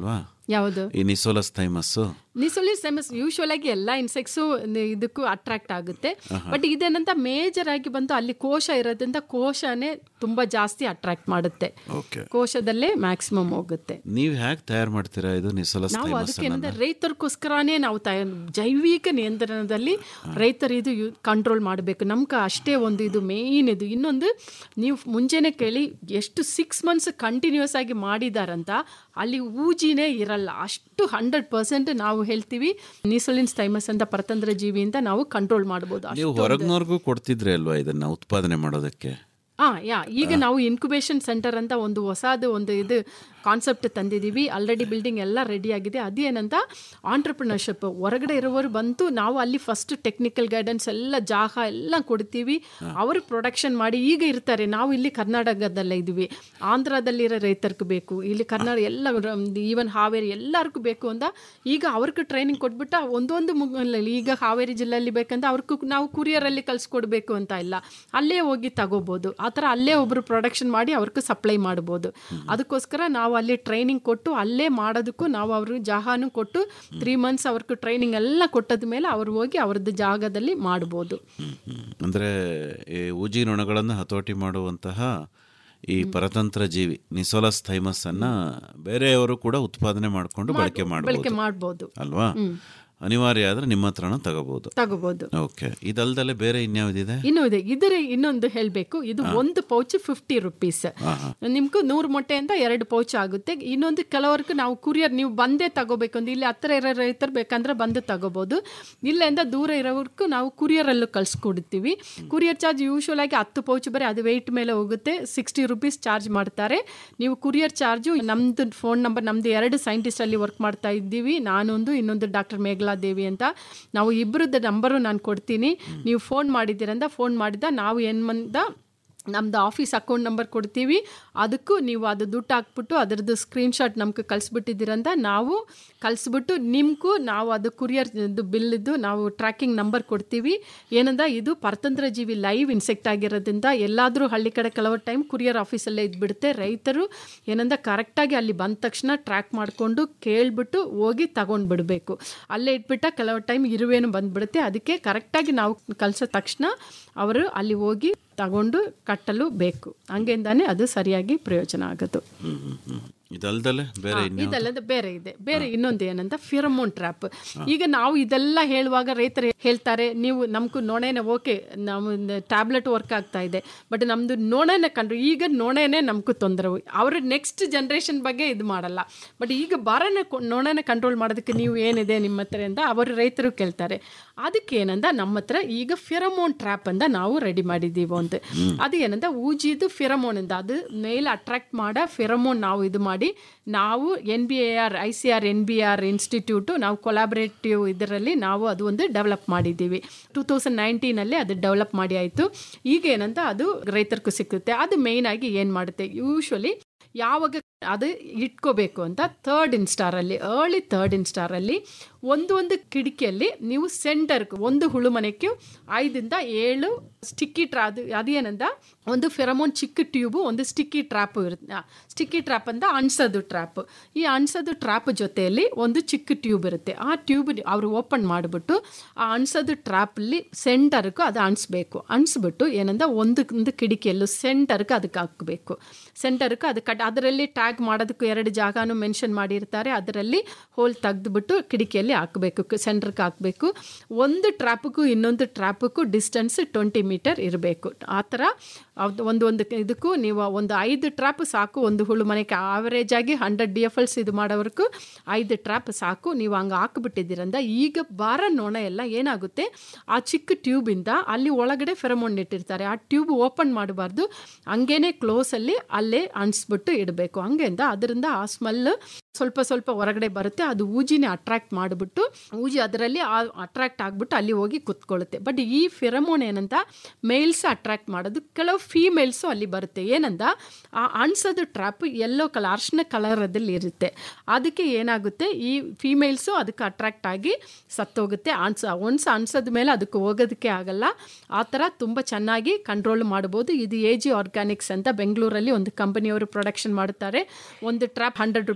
ಯಾವುದು
ಈ ನಿಸೋಲಸ್ ಥೈಮಸ್ಸು
ನಿಸೋಲಿಸ್ ಸೆಮಸ್ ಯೂಶುವಲ್ ಆಗಿ ಎಲ್ಲ ಇನ್ಸೆಕ್ಟ್ಸು ಇದಕ್ಕೂ ಅಟ್ರಾಕ್ಟ್ ಆಗುತ್ತೆ ಬಟ್ ಇದೇನಂತ ಮೇಜರ್ ಆಗಿ ಬಂದು ಅಲ್ಲಿ ಕೋಶ ಇರೋದ್ರಿಂದ ಕೋಶನೇ ತುಂಬಾ ಜಾಸ್ತಿ ಅಟ್ರಾಕ್ಟ್ ಮಾಡುತ್ತೆ
ಓಕೆ
ಕೋಶದಲ್ಲೇ ಮ್ಯಾಕ್ಸಿಮಮ್ ಹೋಗುತ್ತೆ
ನೀವು ಹೇಗೆ ತಯಾರು ಮಾಡ್ತೀರಾ ಇದು ನಿಸೋಲಸ್
ನಾವು
ಥೈಮಸ್
ಅದಕ್ಕೆ ಏನಂದ್ರೆ ರೈತರಿಗೋಸ್ಕರನೇ ನಾವು ತಯ ಜೈವಿಕ ನಿಯಂತ್ರಣದಲ್ಲಿ ರೈತರು ಇದು ಕಂಟ್ರೋಲ್ ಮಾಡಬೇಕು ನಮ್ಗೆ ಅಷ್ಟೇ ಒಂದು ಇದು ಮೇಯ್ನ್ ಇದು ಇನ್ನೊಂದು ನೀವು ಮುಂಚೆನೆ ಕೇಳಿ ಎಷ್ಟು ಸಿಕ್ಸ್ ಮಂತ್ಸ್ ಕಂಟಿನ್ಯೂಸ್ ಆಗಿ ಮಾಡಿದಾರಂತ ಅಲ್ಲಿ ಊಜಿನೇ ಇರಲ್ಲ ಅಷ್ಟು ಹಂಡ್ರೆಡ್ ಪರ್ಸೆಂಟ್ ನಾವು ಹೇಳ್ತೀವಿ ನಿಸೋಲಿನ್ಸ್ ಥೈಮಸ್ ಅಂತ ಪರತಂತ್ರ ಜೀವಿ ಅಂತ ನಾವು ಕಂಟ್ರೋಲ್ ಮಾಡ್ಬೋದು
ನೀವು
ಅಷ್ಟೊಂದು-
ಹೊರಗ್ನವ್ರಿಗೂ ಕೊಡ್ತಿದ್ರಿ ಅಲ್ವಾ ಇದನ್ನ ಉತ್ಪಾದನೆ ಮಾಡೋದಕ್ಕೆ
ಆ ಯಾ ಈಗ ನಾವು ಇನ್ಕ್ಯುಬೇಷನ್ ಸೆಂಟರ್ ಅಂತ ಒಂದು ಹೊಸದು ಒಂದು ಇದು ಕಾನ್ಸೆಪ್ಟ್ ತಂದಿದ್ದೀವಿ ಆಲ್ರೆಡಿ ಬಿಲ್ಡಿಂಗ್ ಎಲ್ಲ ರೆಡಿ ಆಗಿದೆ ಅದೇನಂತ ಆಂಟ್ರಪ್ರಿನರ್ಶಿಪ್ ಹೊರಗಡೆ ಇರೋರು ಬಂತು ನಾವು ಅಲ್ಲಿ ಫಸ್ಟ್ ಟೆಕ್ನಿಕಲ್ ಗೈಡೆನ್ಸ್ ಎಲ್ಲ ಜಾಗ ಎಲ್ಲ ಕೊಡ್ತೀವಿ ಅವರು ಪ್ರೊಡಕ್ಷನ್ ಮಾಡಿ ಈಗ ಇರ್ತಾರೆ ನಾವು ಇಲ್ಲಿ ಕರ್ನಾಟಕದಲ್ಲೇ ಇದ್ದೀವಿ ಆಂಧ್ರದಲ್ಲಿರೋ ರೈತರಿಗೆ ಬೇಕು ಇಲ್ಲಿ ಕರ್ನಾಟಕ ಎಲ್ಲ ಈವನ್ ಹಾವೇರಿ ಎಲ್ಲರಿಗೂ ಬೇಕು ಅಂತ ಈಗ ಅವ್ರಿಗೆ ಟ್ರೈನಿಂಗ್ ಕೊಟ್ಬಿಟ್ಟ ಒಂದೊಂದು ಮುಗಲ್ಲಿ ಈಗ ಹಾವೇರಿ ಜಿಲ್ಲೆಯಲ್ಲಿ ಬೇಕಂತ ಅವ್ರಿಗೂ ನಾವು ಕುರಿಯರಲ್ಲಿ ಕಳಿಸ್ಕೊಡ್ಬೇಕು ಅಂತ ಇಲ್ಲ ಅಲ್ಲೇ ಹೋಗಿ ತಗೋಬೋದು ಆ ಥರ ಅಲ್ಲೇ ಒಬ್ಬರು ಪ್ರೊಡಕ್ಷನ್ ಮಾಡಿ ಅವ್ರಿಗೆ ಸಪ್ಲೈ ಮಾಡ್ಬೋದು ಅದಕ್ಕೋಸ್ಕರ ನಾವು ಅಲ್ಲಿ ಟ್ರೈನಿಂಗ್ ಕೊಟ್ಟು ಅಲ್ಲೇ ಮಾಡೋದಕ್ಕೂ ನಾವು ಅವ್ರಿಗೆ ಜಾಗನೂ ಕೊಟ್ಟು ತ್ರೀ ಮಂತ್ಸ್ ಅವ್ರಿಗೆ ಟ್ರೈನಿಂಗ್ ಎಲ್ಲ ಕೊಟ್ಟದ ಮೇಲೆ ಅವ್ರು ಹೋಗಿ ಅವ್ರದ್ದು ಜಾಗದಲ್ಲಿ ಮಾಡ್ಬೋದು
ಅಂದರೆ ಈ ಊಜಿ ನೊಣಗಳನ್ನು ಹತೋಟಿ ಮಾಡುವಂತಹ ಈ ಪರತಂತ್ರ ಜೀವಿ ನಿಸೋಲಸ್ ಥೈಮಸ್ ಅನ್ನ ಬೇರೆಯವರು ಕೂಡ ಉತ್ಪಾದನೆ ಮಾಡಿಕೊಂಡು ಬಳಕೆ
ಬಳಕೆ
ಮಾಡಬಹುದು
ಮಾಡ್ಬೋದು
ಅಲ್ವಾ ಅನಿವಾರ್ಯ ಆದ್ರೆ ನಿಮ್ಮ ಹತ್ರನೂ ತಗೋಬಹುದು
ತಗೋಬೋದು
ಓಕೆ ಇದಲ್ದಲೆ ಬೇರೆ ಇನ್ಯಾವುದಿದೆ
ಇನ್ನು ಇದೆ ಇದರ ಇನ್ನೊಂದು ಹೇಳಬೇಕು ಇದು ಒಂದು ಪೌಚ್ ಫಿಫ್ಟಿ ರುಪೀಸ್ ನಿಮ್ಗೂ ನೂರು ಮೊಟ್ಟೆ ಅಂತ ಎರಡು ಪೌಚ್ ಆಗುತ್ತೆ ಇನ್ನೊಂದು ಕೆಲವർക്ക് ನಾವು ಕುರಿಯರ್ ನೀವು ಬಂದೇ ತಗೋಬೇಕು ಅಂತ ಇಲ್ಲಿ ಹತ್ತಿರ ಇರೋ ರೈತರು ಬೇಕಂದ್ರೆ ಬಂದು ತಗೋಬಹುದು ಇಲ್ಲಿಂದ ದೂರ ಇರೋವರ್ಗೂ ನಾವು ಕುರಿಯರಲ್ಲೂ ಕಳ್ಸಿಕೊಡ್ತೀವಿ ಕುರಿಯರ್ ಚಾರ್ಜ್ ಯೂಶುವಲ್ ಆಗಿ ಹತ್ತು ಪೌಚ್ ಬರೀ ಅದು ವೆಯ್ಟ್ ಮೇಲೆ ಹೋಗುತ್ತೆ ಸಿಕ್ಸ್ಟಿ ರುಪೀಸ್ ಚಾರ್ಜ್ ಮಾಡ್ತಾರೆ ನೀವು ಕುರಿಯರ್ ಚಾರ್ಜು ನಮ್ದು ಫೋನ್ ನಂಬರ್ ನಮ್ದು ಎರಡು ಸೈಂಟಿಸ್ಟ್ ಅಲ್ಲಿ ವರ್ಕ್ ಮಾಡ್ತಾ ಇದ್ದೀವಿ ನಾನೊಂದು ಇನ್ನೊಂದು ಡಾಕ್ಟರ್ ಮೇಘಲಾ ದೇವಿ ಅಂತ ನಾವು ಇಬ್ಬರದ್ದು ನಂಬರು ನಾನು ಕೊಡ್ತೀನಿ ನೀವು ಫೋನ್ ಮಾಡಿದ್ದೀರಂತ ಫೋನ್ ಮಾಡಿದ ನಾವು ಏನು ಮಂದ ನಮ್ಮದು ಆಫೀಸ್ ಅಕೌಂಟ್ ನಂಬರ್ ಕೊಡ್ತೀವಿ ಅದಕ್ಕೂ ನೀವು ಅದು ದುಡ್ಡು ಹಾಕ್ಬಿಟ್ಟು ಅದರದ್ದು ಸ್ಕ್ರೀನ್ಶಾಟ್ ನಮ್ಗೆ ಕಳಿಸ್ಬಿಟ್ಟಿದ್ದೀರಂತ ನಾವು ಕಳಿಸ್ಬಿಟ್ಟು ನಿಮಗೂ ನಾವು ಅದು ಕುರಿಯರ್ ಬಿಲ್ಲಿದ್ದು ನಾವು ಟ್ರ್ಯಾಕಿಂಗ್ ನಂಬರ್ ಕೊಡ್ತೀವಿ ಏನಂದ ಇದು ಪರತಂತ್ರ ಜೀವಿ ಲೈವ್ ಇನ್ಸೆಕ್ಟ್ ಆಗಿರೋದ್ರಿಂದ ಎಲ್ಲಾದರೂ ಹಳ್ಳಿ ಕಡೆ ಕೆಲವು ಟೈಮ್ ಕುರಿಯರ್ ಆಫೀಸಲ್ಲೇ ಇದ್ಬಿಡುತ್ತೆ ರೈತರು ಏನಂದ ಕರೆಕ್ಟಾಗಿ ಅಲ್ಲಿ ಬಂದ ತಕ್ಷಣ ಟ್ರ್ಯಾಕ್ ಮಾಡಿಕೊಂಡು ಕೇಳಿಬಿಟ್ಟು ಹೋಗಿ ತಗೊಂಡು ಬಿಡಬೇಕು ಅಲ್ಲೇ ಇಟ್ಬಿಟ್ಟ ಕೆಲವು ಟೈಮ್ ಇರುವೇನು ಬಂದ್ಬಿಡುತ್ತೆ ಅದಕ್ಕೆ ಕರೆಕ್ಟಾಗಿ ನಾವು ಕಳಿಸೋ ತಕ್ಷಣ ಅವರು ಅಲ್ಲಿ ಹೋಗಿ ತಗೊಂಡು ಕಟ್ಟಲು ಬೇಕು ಹಂಗೆಂದಾನೆ ಅದು ಸರಿಯಾಗಿ ಪ್ರಯೋಜನ ಆಗೋದು
ಹ್ಮ್ ಹ್ಮ್ ಹ್ಮ್ ಇದಲ್ದಲೆ ಬೇರೆ ಇನ್ಯಾವ್ದು?
ಇದಲ್ಲದೆ ಬೇರೆ ಇದೆ ಬೇರೆ ಇನ್ನೊಂದು ಏನಂತ ಫಿರಮೋನ್ ಟ್ರ್ಯಾಪ್ ಈಗ ನಾವು ಇದೆಲ್ಲ ಹೇಳುವಾಗ ರೈತರು ಹೇಳ್ತಾರೆ ನೀವು ನಮ್ಗೂ ನೊಣೆನೆ ಓಕೆ ನಾವು ಟ್ಯಾಬ್ಲೆಟ್ ವರ್ಕ್ ಆಗ್ತಾ ಇದೆ ಬಟ್ ನಮ್ದು ನೊಣೆನೆ ಕಂಡ್ರು ಈಗ ನೊಣೆನೆ ನಮ್ಗೂ ತೊಂದರೆ ಅವ್ರ ನೆಕ್ಸ್ಟ್ ಜನ್ರೇಷನ್ ಬಗ್ಗೆ ಇದು ಮಾಡಲ್ಲ ಬಟ್ ಈಗ ಬರನ ನೊಣೆನೆ ಕಂಟ್ರೋಲ್ ಮಾಡೋದಕ್ಕೆ ನೀವು ಏನಿದೆ ನಿಮ್ಮ ಹತ್ರ ಅಂತ ಅವರು ರೈತರು ಕೇಳ್ತಾರೆ ಅದಕ್ಕೆ ಏನಂದ ನಮ್ಮ ಹತ್ರ ಈಗ ಫಿರಮೋನ್ ಟ್ರ್ಯಾಪ್ ಅಂತ ನಾವು ರೆಡಿ ಮಾಡಿದ್ದೀವಿ ಅಂತ ಅದು ಏನಂದ ಊಜಿದು ಫಿರಮೋನ್ ಅಂತ ಅದು ಮೇಲೆ ಅಟ್ರಾಕ್ಟ್ ಮಾಡೋ ಫಿರಮೋನ್ ನಾವು ಇದು ಮಾಡಿ ನಾವು N B A R I C R N B R institute ನಾವು ಕೊಲಾಬ್ರೇಟಿವ್ ಇದರಲ್ಲಿ ನಾವು ಅದು ಒಂದು ಡೆವಲಪ್ ಮಾಡಿದ್ದೀವಿ ಟೂ ತೌಸಂಡ್ ನೈನ್ಟೀನಲ್ಲಿ ಅದು ಡೆವಲಪ್ ಮಾಡಿ ಆಯಿತು ಈಗ ಏನಂತ ಅದು ರೈತರಿಗೂ ಸಿಕ್ಕುತ್ತೆ ಅದು ಮೇಯ್ನ್ ಆಗಿ ಏನು ಮಾಡುತ್ತೆ ಯೂಶ್ವಲಿ ಯಾವಾಗ ಅದು ಇಟ್ಕೋಬೇಕು ಅಂತ ಥರ್ಡ್ ಇನ್ಸ್ಟಾರಲ್ಲಿ ಅರ್ಲಿ ಥರ್ಡ್ ಇನ್ಸ್ಟಾರಲ್ಲಿ ಒಂದು ಒಂದು ಕಿಟಕಿಯಲ್ಲಿ ನೀವು ಸೆಂಟರ್ ಒಂದು ಹುಳು ಮನೆಗೆ ಐದಿಂದ ಏಳು ಸ್ಟಿಕ್ಕಿ ಟ್ರಾ ಅದು ಅದೇನಂದ ಒಂದು ಫೆರಮೋನ್ ಚಿಕ್ಕ ಟ್ಯೂಬು ಒಂದು ಸ್ಟಿಕ್ಕಿ ಟ್ರ್ಯಾಪು ಇರುತ್ತೆ ಸ್ಟಿಕ್ಕಿ ಟ್ರ್ಯಾಪ್ ಅಂತ ಅಣ್ಸೋದು ಟ್ರ್ಯಾಪ್ ಈ ಅಣ್ಸೋದು ಟ್ರ್ಯಾಪ್ ಜೊತೆಯಲ್ಲಿ ಒಂದು ಚಿಕ್ಕ ಟ್ಯೂಬ್ ಇರುತ್ತೆ ಆ ಟ್ಯೂಬ್ ಅವರು ಓಪನ್ ಮಾಡಿಬಿಟ್ಟು ಆ ಅಣ್ಸೋದು ಟ್ರ್ಯಾಪಲ್ಲಿ ಸೆಂಟರ್ಗೂ ಅದು ಅಣಿಸ್ಬೇಕು ಅಣಿಸ್ಬಿಟ್ಟು ಏನಂದ ಒಂದು ಒಂದು ಕಿಟಕಿಯಲ್ಲೂ ಸೆಂಟರ್ಗೆ ಅದಕ್ಕೆ ಹಾಕಬೇಕು ಸೆಂಟರ್ಗೆ ಅದು ಕಟ್ ಅದರಲ್ಲಿ ಟ್ಯಾಗ್ ಮಾಡೋದಕ್ಕೂ ಎರಡು ಜಾಗನೂ ಮೆನ್ಷನ್ ಮಾಡಿರ್ತಾರೆ ಅದರಲ್ಲಿ ಹೋಲ್ ತೆಗೆದುಬಿಟ್ಟು ಕಿಟಕಿಯಲ್ಲಿ ಹಾಕಬೇಕು ಸೆಂಟ್ರಿಗೆ ಹಾಕಬೇಕು ಒಂದು ಟ್ರ್ಯಾಪಿಗೂ ಇನ್ನೊಂದು ಟ್ರ್ಯಾಪಿಗೂ ಡಿಸ್ಟೆನ್ಸ್ ಟ್ವೆಂಟಿ ಮೀಟರ್ ಇರಬೇಕು ಆ ಥರ ಅದು ಒಂದು ಒಂದು ಇದಕ್ಕೂ ನೀವು ಒಂದು ಐದು ಟ್ರ್ಯಾಪ್ ಸಾಕು ಒಂದು ಹುಳು ಮನೆಗೆ ಆವರೇಜ್ ಆಗಿ ಹಂಡ್ರೆಡ್ ಡಿ ಎಫ್ ಎಲ್ಸ್ ಇದು ಮಾಡೋವರೆಗೂ ಐದು ಟ್ರ್ಯಾಪ್ ಸಾಕು ನೀವು ಹಂಗೆ ಹಾಕಿಬಿಟ್ಟಿದ್ದೀರಂದ ಈಗ ಬಾರ ನೊಣ ಎಲ್ಲ ಏನಾಗುತ್ತೆ ಆ ಚಿಕ್ಕ ಟ್ಯೂಬಿಂದ ಅಲ್ಲಿ ಒಳಗಡೆ ಫೆರಮೋನ್ ಇಟ್ಟಿರ್ತಾರೆ ಆ ಟ್ಯೂಬ್ ಓಪನ್ ಮಾಡಬಾರ್ದು ಹಂಗೇನೆ ಕ್ಲೋಸಲ್ಲಿ ಅಲ್ಲೇ ಅಣಿಸ್ಬಿಟ್ಟು ಇಡಬೇಕು ಹಂಗೆಂದ ಅದರಿಂದ ಆ ಸ್ಮೆಲ್ ಸ್ವಲ್ಪ ಸ್ವಲ್ಪ ಹೊರಗಡೆ ಬರುತ್ತೆ ಅದು ಊಜಿನೇ ಅಟ್ರಾಕ್ಟ್ ಮಾಡಿಬಿಟ್ಟು ಊಜಿ ಅದರಲ್ಲಿ ಅಟ್ರಾಕ್ಟ್ ಆಗಿಬಿಟ್ಟು ಅಲ್ಲಿ ಹೋಗಿ ಕುತ್ಕೊಳ್ಳುತ್ತೆ ಬಟ್ ಈ ಫಿರಮೋನ್ ಏನಂತ ಮೇಲ್ಸ್ ಅಟ್ರಾಕ್ಟ್ ಮಾಡೋದು ಕೆಲವು ಫೀಮೇಲ್ಸು ಅಲ್ಲಿ ಬರುತ್ತೆ ಏನಂದ ಆ ಅಣ್ಸೋದು ಟ್ರ್ಯಾಪ್ ಎಲ್ಲೋ ಕಲರ್ ಅರ್ಶಿನ ಕಲರದಲ್ಲಿ ಇರುತ್ತೆ ಅದಕ್ಕೆ ಏನಾಗುತ್ತೆ ಈ ಫೀಮೇಲ್ಸು ಅದಕ್ಕೆ ಅಟ್ರಾಕ್ಟ್ ಆಗಿ ಸತ್ತೋಗುತ್ತೆ ಅನ್ಸ ಒನ್ಸ್ ಅನ್ಸೋದ ಮೇಲೆ ಅದಕ್ಕೆ ಹೋಗೋದಕ್ಕೆ ಆಗಲ್ಲ ಆ ಥರ ತುಂಬ ಚೆನ್ನಾಗಿ ಕಂಟ್ರೋಲ್ ಮಾಡ್ಬೋದು ಇದು ಎ ಜಿ ಆರ್ಗ್ಯಾನಿಕ್ಸ್ ಅಂತ ಬೆಂಗಳೂರಲ್ಲಿ ಒಂದು ಕಂಪನಿಯವರು ಪ್ರೊಡಕ್ಷನ್ ಮಾಡುತ್ತಾರೆ ಒಂದು ಟ್ರ್ಯಾಪ್ ಹಂಡ್ರೆಡ್ ರುಪೀಸ್ಗೆ ಕೊಡ್ತಾರೆ